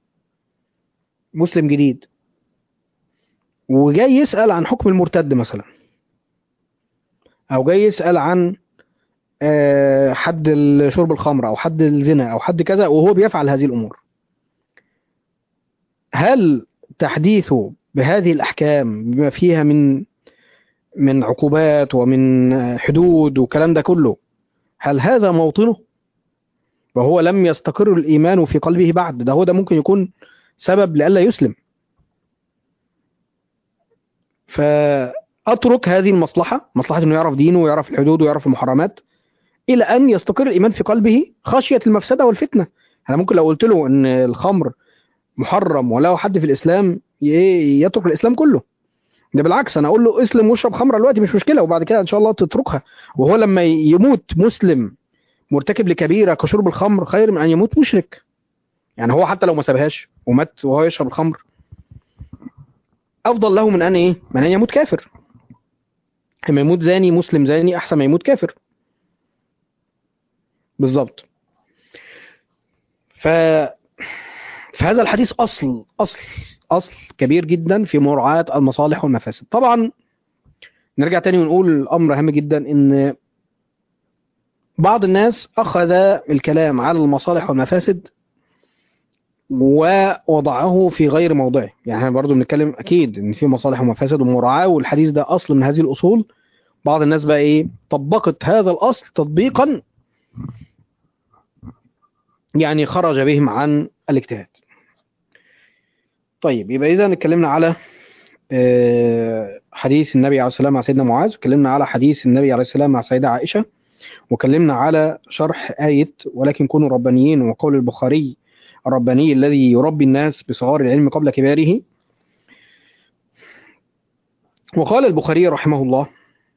مسلم جديد وجاي يسأل عن حكم المرتد مثلا او جاي يسأل عن آه، حد ال- شرب الخمر او حد الزنا او حد كذا وهو بيفعل هذه الامور هل تحديثه بهذه الاحكام بما فيها من من عقوبات ومن آه، حدود والكلام ده كله هل هذا موطنه وهو لم يستقر الايمان في قلبه بعد ده هو ده ممكن يكون سبب لئلا يسلم فاترك هذه المصلحه مصلحه انه يعرف دينه ويعرف الحدود ويعرف المحرمات الى ان يستقر الايمان في قلبه خشيه المفسده والفتنه انا ممكن لو قلت له ان الخمر محرم وله حد في الاسلام ي- يترك الاسلام كله ده بالعكس انا اقول له اسلم واشرب خمره دلوقتي مش مشكله وبعد كده ان شاء الله تتركها وهو لما يموت مسلم مرتكب لكبيره كشرب الخمر خير من ان يموت مشرك يعني هو حتى لو ما سابهاش ومات وهو يشرب الخمر افضل له من ان ايه من ان يموت كافر لما يموت زاني مسلم زاني احسن ما يموت كافر بالظبط ف فهذا الحديث اصل اصل اصل كبير جدا في مراعاه المصالح والمفاسد طبعا نرجع تاني ونقول امر هام جدا ان بعض الناس اخذ الكلام على المصالح والمفاسد ووضعه في غير موضعه يعني احنا برضو بنتكلم اكيد ان في مصالح ومفاسد ومراعاه والحديث ده اصل من هذه الاصول بعض الناس بقى ايه طبقت هذا الاصل تطبيقا يعني خرج بهم عن الاجتهاد طيب يبقى اذا اتكلمنا على آه، حديث النبي عليه السلام مع سيدنا معاذ واتكلمنا على حديث النبي عليه السلام مع سيدة عائشة وكلمنا على شرح آية ولكن كونوا ربانيين وقول البخاري الرباني الذي يربي الناس بصغار العلم قبل كباره وقال البخاري رحمه الله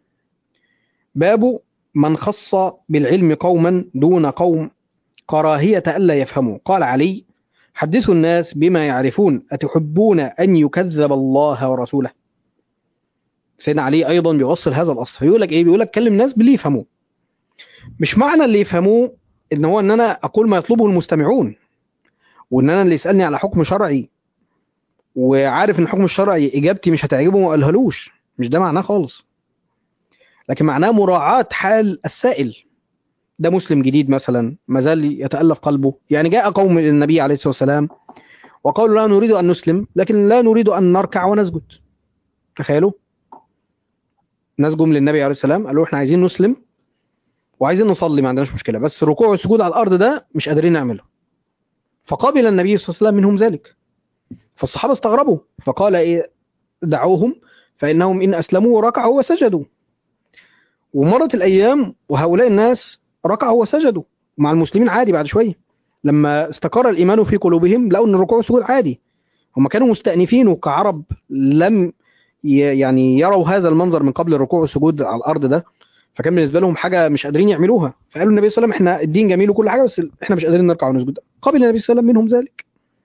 باب من خص بالعلم قوما دون قوم كراهية ألا يفهموا قال علي حدثوا الناس بما يعرفون أتحبون أن يكذب الله ورسوله سيدنا علي أيضا بيوصل هذا الأصل فيقول لك إيه بيقول لك كلم الناس باللي يفهموه مش معنى اللي يفهموه إن هو إن أنا أقول ما يطلبه المستمعون وإن أنا اللي يسألني على حكم شرعي وعارف إن الحكم الشرعي إجابتي مش هتعجبه ما قالهالوش مش ده معناه خالص لكن معناه مراعاة حال السائل ده مسلم جديد مثلا ما زال يتألف قلبه يعني جاء قوم إلى النبي عليه الصلاة والسلام وقالوا لا نريد أن نسلم لكن لا نريد أن نركع ونسجد تخيلوا نسجم للنبي عليه السلام قالوا احنا عايزين نسلم وعايزين نصلي ما عندناش مشكلة بس الركوع والسجود على الأرض ده مش قادرين نعمله فقابل النبي صلى الله عليه وسلم منهم ذلك فالصحابة استغربوا فقال إيه دعوهم فإنهم إن أسلموا وركعوا وسجدوا ومرت الأيام وهؤلاء الناس ركعوا وسجدوا مع المسلمين عادي بعد شوية لما استقر الإيمان في قلوبهم لقوا أن الركوع والسجود عادي هم كانوا مستأنفين وكعرب لم ي- يعني يروا هذا المنظر من قبل الركوع والسجود على الأرض ده فكان بالنسبة لهم حاجة مش قادرين يعملوها فقالوا النبي صلى الله عليه وسلم احنا الدين جميل وكل حاجة بس احنا مش قادرين نركع ونسجد قبل النبي صلى الله عليه وسلم منهم ذلك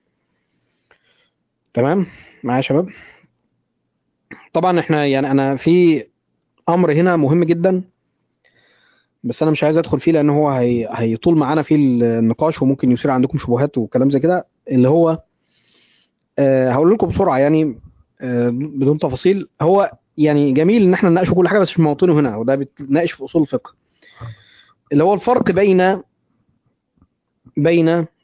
تمام معايا يا شباب طبعا احنا يعني انا في امر هنا مهم جدا بس انا مش عايز ادخل فيه لان هو هي... هيطول معانا في النقاش وممكن يثير عندكم شبهات وكلام زي كده اللي هو أه هقول لكم بسرعه يعني أه بدون تفاصيل هو يعني جميل ان احنا نناقش في كل حاجه بس مش موطنه هنا وده بتناقش في اصول الفقه اللي هو الفرق بين بين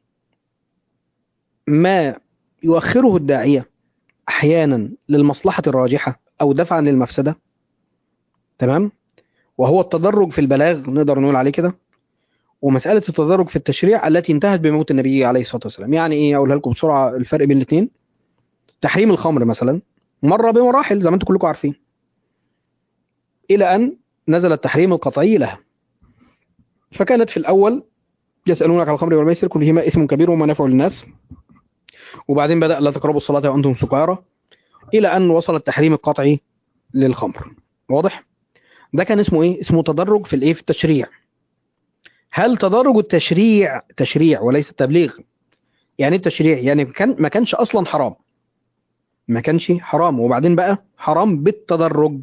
ما يؤخره الداعيه احيانا للمصلحه الراجحه او دفعا للمفسده تمام وهو التدرج في البلاغ نقدر نقول عليه كده ومسألة التدرج في التشريع التي انتهت بموت النبي عليه الصلاة والسلام يعني ايه اقولها لكم بسرعة الفرق بين الاثنين تحريم الخمر مثلا مر بمراحل زي ما انتم كلكم عارفين الى ان نزل التحريم القطعي لها فكانت في الاول يسألونك عن الخمر والميسر كل فيهما اسم كبير ومنافع للناس وبعدين بدأ لا تقربوا الصلاة وانتم سكارى الى ان وصل التحريم القطعي للخمر واضح ده كان اسمه ايه اسمه تدرج في الايه في التشريع هل تدرج التشريع تشريع وليس التبليغ يعني ايه التشريع يعني كان ما كانش اصلا حرام ما كانش حرام وبعدين بقى حرام بالتدرج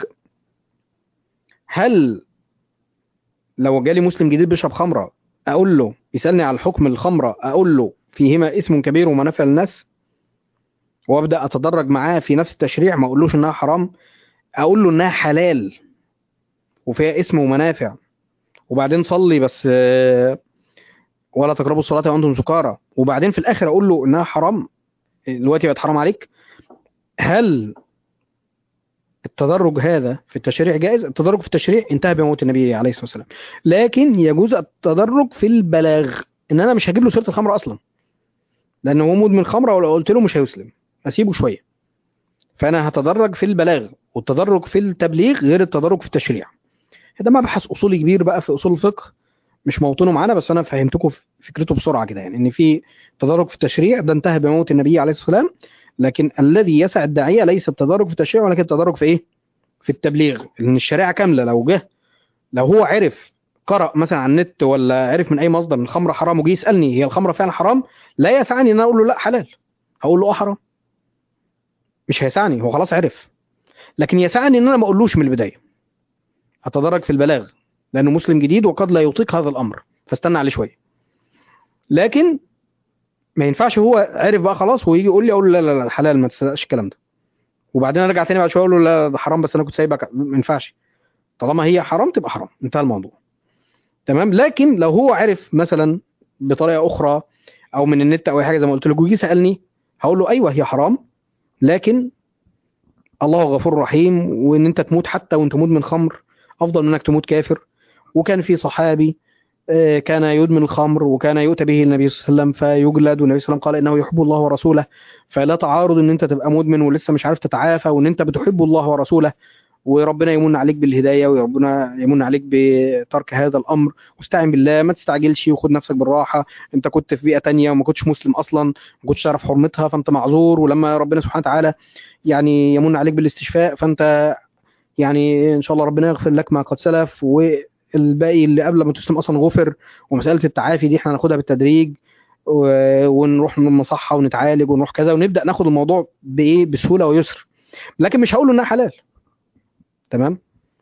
هل لو جالي مسلم جديد بيشرب خمره اقول له يسالني على الحكم الخمره اقول له فيهما اسم كبير ومنافع للناس وابدا اتدرج معاه في نفس التشريع ما اقولوش انها حرام اقول له انها حلال وفيها اسم ومنافع وبعدين صلي بس آه، ولا تقربوا الصلاة وأنتم سكارى وبعدين في الآخر أقول له إنها حرام دلوقتي بقت حرام عليك هل التدرج هذا في التشريع جائز التدرج في التشريع انتهى بموت النبي عليه الصلاة والسلام لكن يجوز التدرج في البلاغ إن أنا مش هجيب له سيرة الخمر أصلا لأن هو مدمن خمرة ولو قلت له مش هيسلم أسيبه شوية فأنا هتدرج في البلاغ والتدرج في التبليغ غير التدرج في التشريع ده مبحث اصولي كبير بقى في اصول الفقه مش موطنه معانا بس انا فهمتكم فكرته بسرعه كده يعني ان في تدرج في التشريع ده انتهى بموت النبي عليه الصلاه والسلام لكن الذي يسع الداعيه ليس التدرج في التشريع ولكن التدرج في ايه؟ في التبليغ لان الشريعه كامله لو جه لو هو عرف قرأ مثلا على النت ولا عرف من اي مصدر ان الخمره حرام وجي يسالني هي الخمره فعلا حرام لا يسعني ان انا اقول له لا حلال هقول له اه حرام مش هيسعني هو خلاص عرف لكن يسعني ان انا ما اقولوش من البدايه اتدرج في البلاغ لانه مسلم جديد وقد لا يطيق هذا الامر فاستنى عليه شويه لكن ما ينفعش هو عرف بقى خلاص ويجي يقول لي اقول له لا لا لا حلال ما تصدقش الكلام ده وبعدين ارجع تاني بعد شويه اقول له لا ده حرام بس انا كنت سايبك ما ينفعش طالما هي حرام تبقى حرام انتهى الموضوع تمام لكن لو هو عرف مثلا بطريقه اخرى او من النت او اي حاجه زي ما قلت له ويجي سالني هقول له ايوه هي حرام لكن الله غفور رحيم وان انت تموت حتى وانت مدمن خمر افضل من انك تموت كافر وكان في صحابي آه، كان يدمن الخمر وكان يؤتى به النبي صلى الله عليه وسلم فيجلد والنبي صلى الله عليه وسلم قال انه يحب الله ورسوله فلا تعارض ان انت تبقى مدمن ولسه مش عارف تتعافى وان انت بتحب الله ورسوله وربنا يمن عليك بالهدايه وربنا يمن عليك بترك هذا الامر واستعن بالله ما تستعجلش وخد نفسك بالراحه انت كنت في بيئه تانية وما كنتش مسلم اصلا ما كنتش تعرف حرمتها فانت معذور ولما ربنا سبحانه وتعالى يعني يمن عليك بالاستشفاء فانت يعني ان شاء الله ربنا يغفر لك ما قد سلف والباقي اللي قبل ما تسلم اصلا غفر ومساله التعافي دي احنا هناخدها بالتدريج و- ونروح من المصحه ونتعالج ونروح كذا ونبدا ناخد الموضوع بايه بسهوله ويسر لكن مش هقول له انها حلال تمام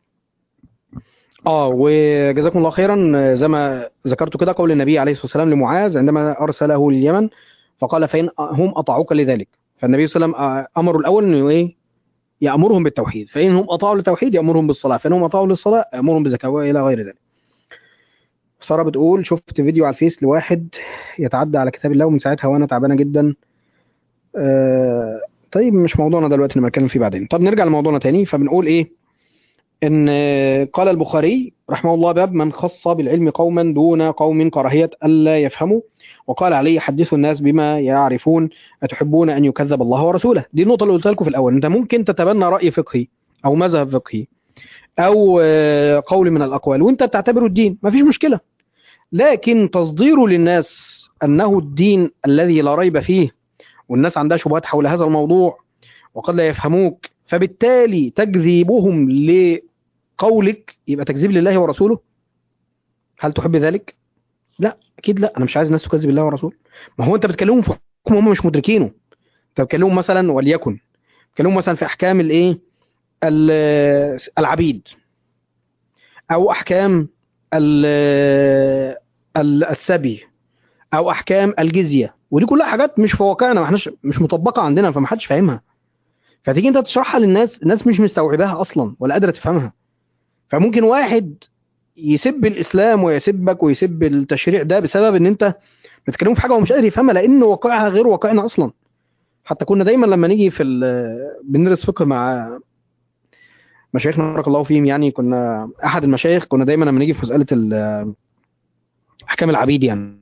اه وجزاكم الله خيرا آه، زي ما ذكرت كده قول النبي عليه الصلاه والسلام لمعاذ عندما ارسله لليمن فقال فان هم اطاعوك لذلك فالنبي صلى الله عليه وسلم آه، امره الاول انه ايه يامرهم بالتوحيد فان هم اطاعوا للتوحيد يامرهم بالصلاه فان هم اطاعوا للصلاه يامرهم بالزكاه والى غير ذلك ساره بتقول شفت فيديو على الفيس لواحد يتعدى على كتاب الله ومن ساعتها وانا تعبانه جدا آه طيب مش موضوعنا دلوقتي نبقى نتكلم فيه بعدين طب نرجع لموضوعنا تاني فبنقول ايه ان قال البخاري رحمه الله باب من خص بالعلم قوما دون قوم كراهيه الا يفهموا وقال عليه حدثوا الناس بما يعرفون اتحبون ان يكذب الله ورسوله دي النقطه اللي قلتها لكم في الاول انت ممكن تتبنى راي فقهي او مذهب فقهي او آه، قول من الاقوال وانت بتعتبره الدين مفيش مشكله لكن تصديره للناس انه الدين الذي لا ريب فيه والناس عندها شبهات حول هذا الموضوع وقد لا يفهموك فبالتالي تكذيبهم لقولك يبقى تكذيب لله ورسوله هل تحب ذلك؟ لا اكيد لا انا مش عايز الناس تكذب الله ورسوله ما هو انت بتكلمهم في حكم هم مش مدركينه انت بتكلمهم مثلا وليكن بتكلمهم مثلا في احكام الايه ال- العبيد او احكام ال- ال- السبي او احكام الجزيه ودي كلها حاجات مش في واقعنا ما احناش مش مطبقه عندنا فما حدش فاهمها فتيجي انت تشرحها للناس الناس مش مستوعباها اصلا ولا قادره تفهمها فممكن واحد يسب الاسلام ويسبك ويسب التشريع ده بسبب ان انت بتتكلموا في حاجه هو مش قادر يفهمها لان واقعها غير واقعنا اصلا حتى كنا دايما لما نيجي في ال- بندرس فقه مع مشايخنا بارك الله فيهم يعني كنا احد المشايخ كنا دايما لما نيجي في مساله ال- احكام العبيد يعني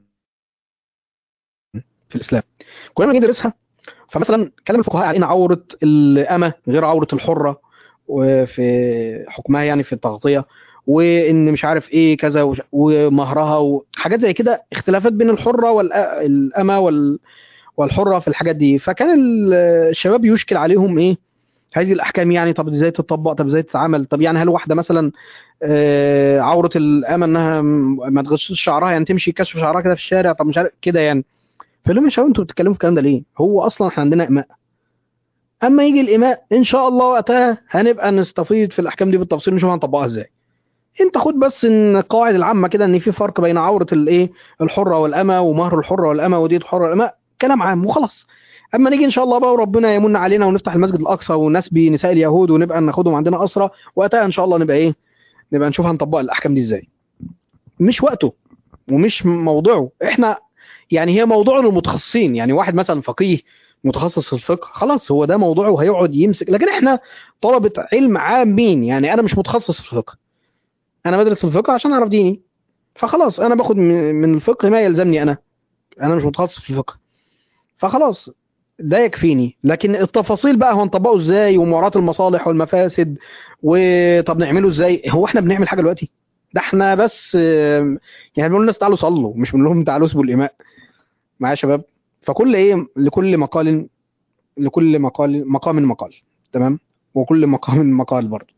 في الاسلام كنا لما نيجي ندرسها فمثلا كلام الفقهاء على ان عوره الامه غير عوره الحره وفي حكمها يعني في التغطيه وان مش عارف ايه كذا وش- ومهرها وحاجات زي كده اختلافات بين الحره والامه وال والحره في الحاجات دي فكان ال- الشباب يشكل عليهم ايه هذه الاحكام يعني طب ازاي تطبق طب ازاي تتعامل طب يعني هل واحده مثلا آه، عوره الامه انها م- ما تغشش شعرها يعني تمشي كشف شعرها كده في الشارع طب مش عارف كده يعني فقال لهم يا شباب انتوا بتتكلموا في الكلام ده ليه؟ هو اصلا احنا عندنا اماء اما يجي الاماء ان شاء الله وقتها هنبقى نستفيض في الاحكام دي بالتفصيل نشوف هنطبقها ازاي انت خد بس ان القواعد العامه كده ان في فرق بين عوره الايه الحره والامه ومهر الحره والامه ودية الحره والامه كلام عام وخلاص اما نيجي ان شاء الله بقى وربنا يمن علينا ونفتح المسجد الاقصى ونسبي نساء اليهود ونبقى ناخدهم عندنا اسرى وقتها ان شاء الله نبقى ايه نبقى نشوف هنطبق الاحكام دي ازاي مش وقته ومش موضوعه احنا يعني هي موضوع للمتخصصين يعني واحد مثلا فقيه متخصص في الفقه خلاص هو ده موضوعه وهيقعد يمسك لكن احنا طلبة علم عامين يعني انا مش متخصص في الفقه انا بدرس الفقه عشان اعرف ديني فخلاص انا باخد من من الفقه ما يلزمني انا انا مش متخصص في الفقه فخلاص ده يكفيني لكن التفاصيل بقى هو نطبقه ازاي ومراعاة المصالح والمفاسد وطب نعمله ازاي هو احنا بنعمل حاجه دلوقتي ده احنا بس آم، يعني بنقول للناس تعالوا صلوا مش بنقول لهم تعالوا اسبوا الاماء معايا يا شباب فكل ايه لكل مقال لكل مقال مقام مقال تمام وكل مقام مقال برضه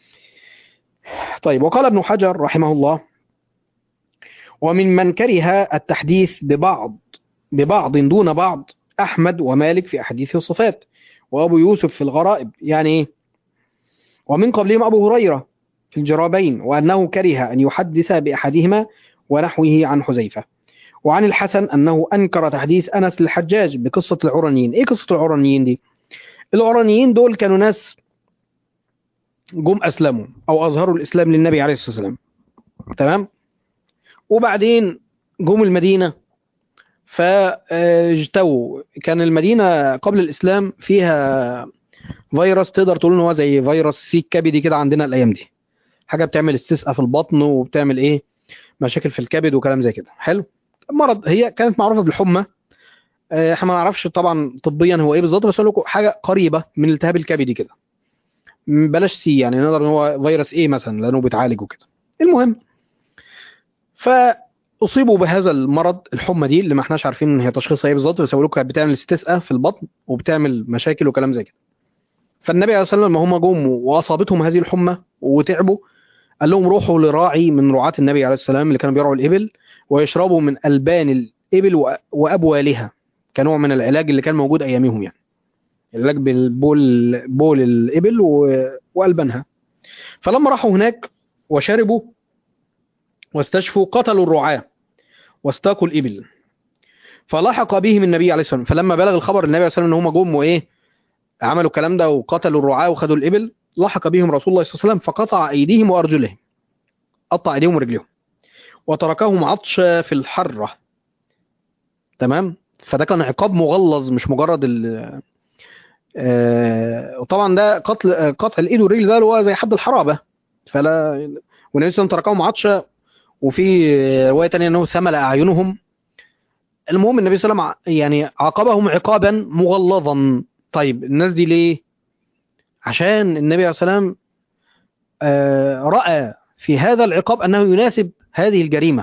طيب وقال ابن حجر رحمه الله ومن من كره التحديث ببعض ببعض دون بعض أحمد ومالك في أحاديث الصفات وأبو يوسف في الغرائب يعني إيه؟ ومن قبلهم أبو هريرة في الجرابين وأنه كره أن يحدث بأحدهما ونحوه عن حذيفة وعن الحسن أنه أنكر تحديث أنس للحجاج بقصة العرانيين إيه قصة العرانيين دي؟ العرانيين دول كانوا ناس جم أسلموا أو أظهروا الإسلام للنبي عليه الصلاة والسلام تمام وبعدين جم المدينة فاجتووا كان المدينة قبل الإسلام فيها فيروس تقدر تقول ان هو زي فيروس سي كبدي كده عندنا الايام دي حاجه بتعمل استسقاء في البطن وبتعمل ايه مشاكل في الكبد وكلام زي كده حلو مرض هي كانت معروفه بالحمى آه، احنا ما نعرفش طبعا طبيا هو ايه بالظبط بس اقول لكم حاجه قريبه من الالتهاب الكبدي كده م- بلاش سي يعني نقدر ان هو فيروس ايه مثلا لانه بيتعالج وكده المهم فاصيبوا بهذا المرض الحمى دي اللي ما احناش عارفين ان هي تشخيصها ايه بالظبط بس اقول لكم كانت بتعمل استسقاء في البطن وبتعمل مشاكل وكلام زي كده فالنبي عليه الصلاه والسلام لما هم جم واصابتهم هذه الحمى وتعبوا قال لهم روحوا لراعي من رعاة النبي عليه السلام اللي كانوا بيرعوا الابل ويشربوا من البان الابل وأ- وابوالها كنوع من العلاج اللي كان موجود ايامهم يعني العلاج بالبول بول الابل و- والبانها فلما راحوا هناك وشربوا واستشفوا قتلوا الرعاة واستاقوا الابل فلحق بهم النبي عليه الصلاه والسلام فلما بلغ الخبر النبي عليه الصلاه والسلام ان هم جم وايه عملوا الكلام ده وقتلوا الرعاة وخدوا الإبل لحق بهم رسول الله صلى الله عليه وسلم فقطع أيديهم وأرجلهم قطع أيديهم ورجلهم وتركهم عطش في الحرة تمام فده كان عقاب مغلظ مش مجرد ال آه، وطبعا ده قتل آه، قطع الايد والرجل ده اللي هو زي حد الحرابه فلا والنبي صلى الله عليه وسلم تركهم عطشا وفي روايه ثانيه انه ثمل اعينهم المهم النبي صلى الله عليه وسلم ع- يعني عاقبهم عقابا مغلظا طيب الناس دي ليه؟ عشان النبي عليه الصلاه والسلام آه، راى في هذا العقاب انه يناسب هذه الجريمه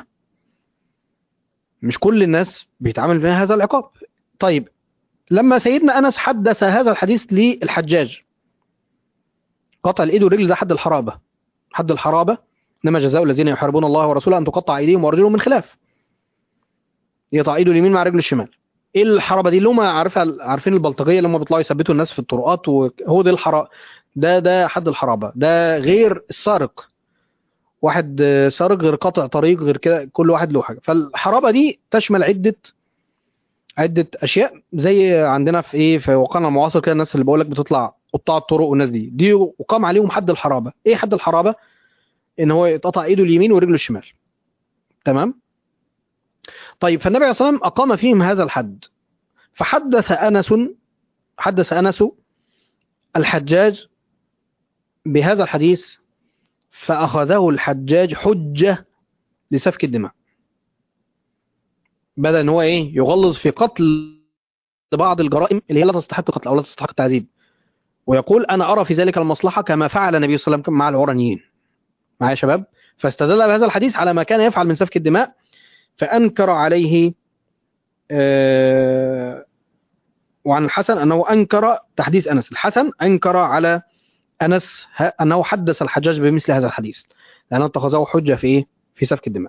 مش كل الناس بيتعامل فيها هذا العقاب طيب لما سيدنا انس حدث هذا الحديث للحجاج قطع الايد والرجل ده حد الحرابه حد الحرابه انما جزاء الذين يحاربون الله ورسوله ان تقطع ايديهم وارجلهم من خلاف يقطع ايده اليمين مع رجل الشمال ايه الحرابه دي اللي هم عارفها عارفين البلطجيه اللي هم بيطلعوا يثبتوا الناس في الطرقات وهو ده الحرا ده ده حد الحرابه ده غير السارق واحد آه، سارق غير قاطع طريق غير كده كل واحد له حاجه فالحرابه دي تشمل عده عده اشياء زي عندنا في ايه في واقعنا المعاصر كده الناس اللي بقول لك بتطلع قطاع الطرق والناس دي دي وقام عليهم حد الحرابه ايه حد الحرابه ان هو يتقطع ايده اليمين ورجله الشمال تمام طيب فالنبي عليه الصلاه والسلام اقام فيهم هذا الحد فحدث انس حدث انس الحجاج بهذا الحديث فاخذه الحجاج حجه لسفك الدماء بدا ان هو ايه يغلظ في قتل بعض الجرائم اللي هي لا تستحق القتل او لا تستحق التعذيب ويقول انا ارى في ذلك المصلحه كما فعل النبي صلى الله عليه وسلم مع العرانيين معايا يا شباب فاستدل بهذا الحديث على ما كان يفعل من سفك الدماء فانكر عليه آه، وعن الحسن انه انكر تحديث انس الحسن انكر على انس ه- انه حدث الحجاج بمثل هذا الحديث لانه اتخذه حجه في ايه في سفك الدماء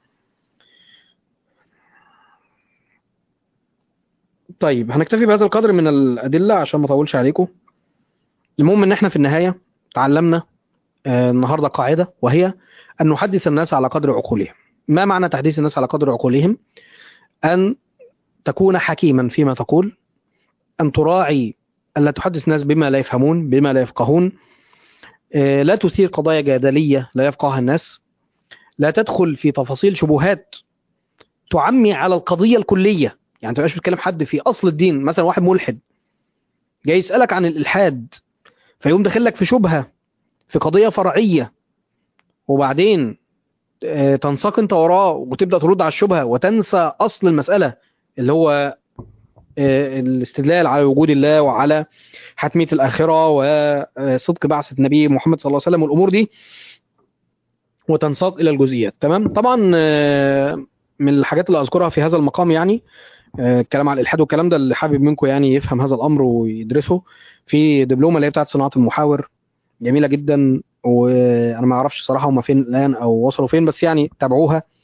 طيب هنكتفي بهذا القدر من الادله عشان ما اطولش عليكم المهم ان احنا في النهايه تعلمنا آه، النهارده قاعده وهي ان نحدث الناس على قدر عقولهم ما معنى تحديث الناس على قدر عقولهم ان تكون حكيما فيما تقول ان تراعي الا تحدث الناس بما لا يفهمون بما لا يفقهون آه، لا تثير قضايا جدليه لا يفقهها الناس لا تدخل في تفاصيل شبهات تعمي على القضيه الكليه يعني ما تبقاش بتكلم حد في اصل الدين مثلا واحد ملحد جاي يسالك عن الالحاد فيقوم داخل لك في شبهه في قضيه فرعيه وبعدين آه، تنساق انت وراه وتبدا ترد على الشبهه وتنسى اصل المساله اللي هو آه، الاستدلال على وجود الله وعلى حتميه الاخره وصدق بعثه النبي محمد صلى الله عليه وسلم والامور دي وتنساق الى الجزئيات تمام طبعا آه، من الحاجات اللي اذكرها في هذا المقام يعني آه، الكلام على الالحاد والكلام ده اللي حابب منكم يعني يفهم هذا الامر ويدرسه في دبلومه اللي هي بتاعت صناعه المحاور جميله جدا وانا ما اعرفش صراحه هم فين الان او وصلوا فين بس يعني تابعوها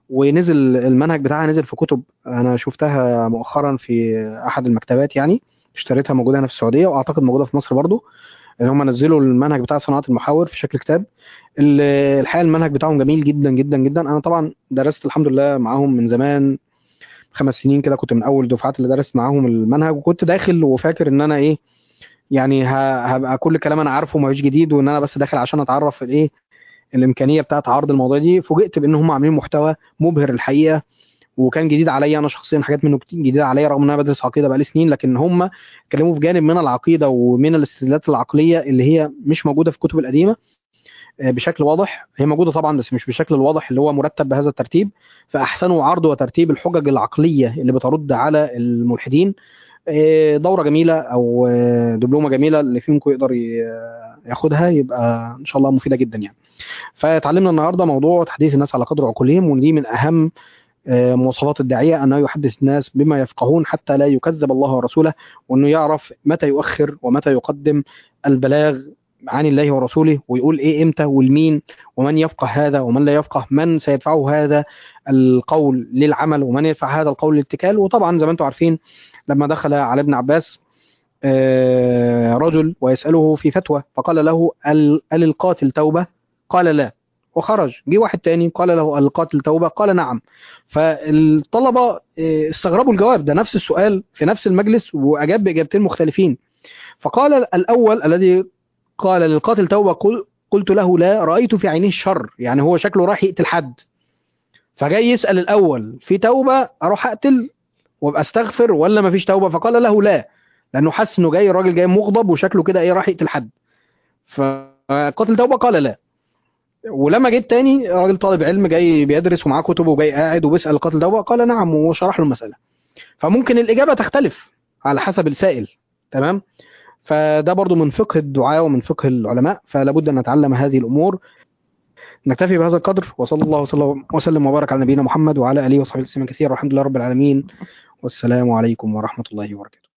ونزل المنهج بتاعها نزل في كتب انا شفتها مؤخرا في احد المكتبات يعني اشتريتها موجوده هنا في السعوديه واعتقد موجوده في مصر برضو ان هم نزلوا المنهج بتاع صناعه المحاور في شكل كتاب ال- الحقيقه المنهج بتاعهم جميل جدا جدا جدا انا طبعا درست الحمد لله معاهم من زمان خمس سنين كده كنت من اول الدفعات اللي درست معاهم المنهج وكنت داخل وفاكر ان انا ايه يعني ه- هبقى كل كلام انا عارفه مفيش جديد وان انا بس داخل عشان اتعرف الايه الامكانيه بتاعت عرض الموضوع دي فوجئت بان هم عاملين محتوى مبهر الحقيقه وكان جديد عليا انا شخصيا حاجات منه كتير جديده عليا رغم ان انا بدرس عقيده بقالي سنين لكن هم اتكلموا في جانب من العقيده ومن الاستدلالات العقليه اللي هي مش موجوده في الكتب القديمه آه، بشكل واضح هي موجوده طبعا بس مش بالشكل الواضح اللي هو مرتب بهذا الترتيب فاحسنوا عرض وترتيب الحجج العقليه اللي بترد على الملحدين آه، دوره جميله او آه، دبلومه جميله اللي فيكم يقدر ي- ياخدها يبقى ان شاء الله مفيده جدا يعني فتعلمنا النهارده موضوع تحديث الناس على قدر عقولهم ودي من اهم آه، مواصفات الداعيه انه يحدث الناس بما يفقهون حتى لا يكذب الله ورسوله وانه يعرف متى يؤخر ومتى يقدم البلاغ عن الله ورسوله ويقول ايه امتى والمين ومن يفقه هذا ومن لا يفقه من سيدفعه هذا القول للعمل ومن يدفع هذا القول للاتكال وطبعا زي ما انتم عارفين لما دخل على ابن عباس آه، رجل ويسأله في فتوى فقال له "ال- أل القاتل توبة قال لا وخرج جه واحد تاني قال له القاتل توبة قال نعم فالطلبة آه، استغربوا الجواب ده نفس السؤال في نفس المجلس وأجاب بإجابتين مختلفين فقال الأول الذي قال للقاتل توبة قل قلت له لا رأيت في عينيه الشر يعني هو شكله راح يقتل حد فجاي يسأل الأول في توبة أروح أقتل وابقى استغفر ولا مفيش توبة فقال له لا لأنه حس إنه جاي الراجل جاي مغضب وشكله كده إيه راح يقتل حد فقاتل توبة قال لا ولما جيت تاني راجل طالب علم جاي بيدرس ومعاه كتب وجاي قاعد وبيسأل القاتل توبة قال نعم وشرح له المسألة فممكن الإجابة تختلف على حسب السائل تمام فده برضو من فقه الدعاء ومن فقه العلماء فلا بد أن نتعلم هذه الأمور نكتفي بهذا القدر وصلى الله وسلم, وسلم وبارك على نبينا محمد وعلى آله وصحبه وسلم كثيرا والحمد لله رب العالمين والسلام عليكم ورحمة الله وبركاته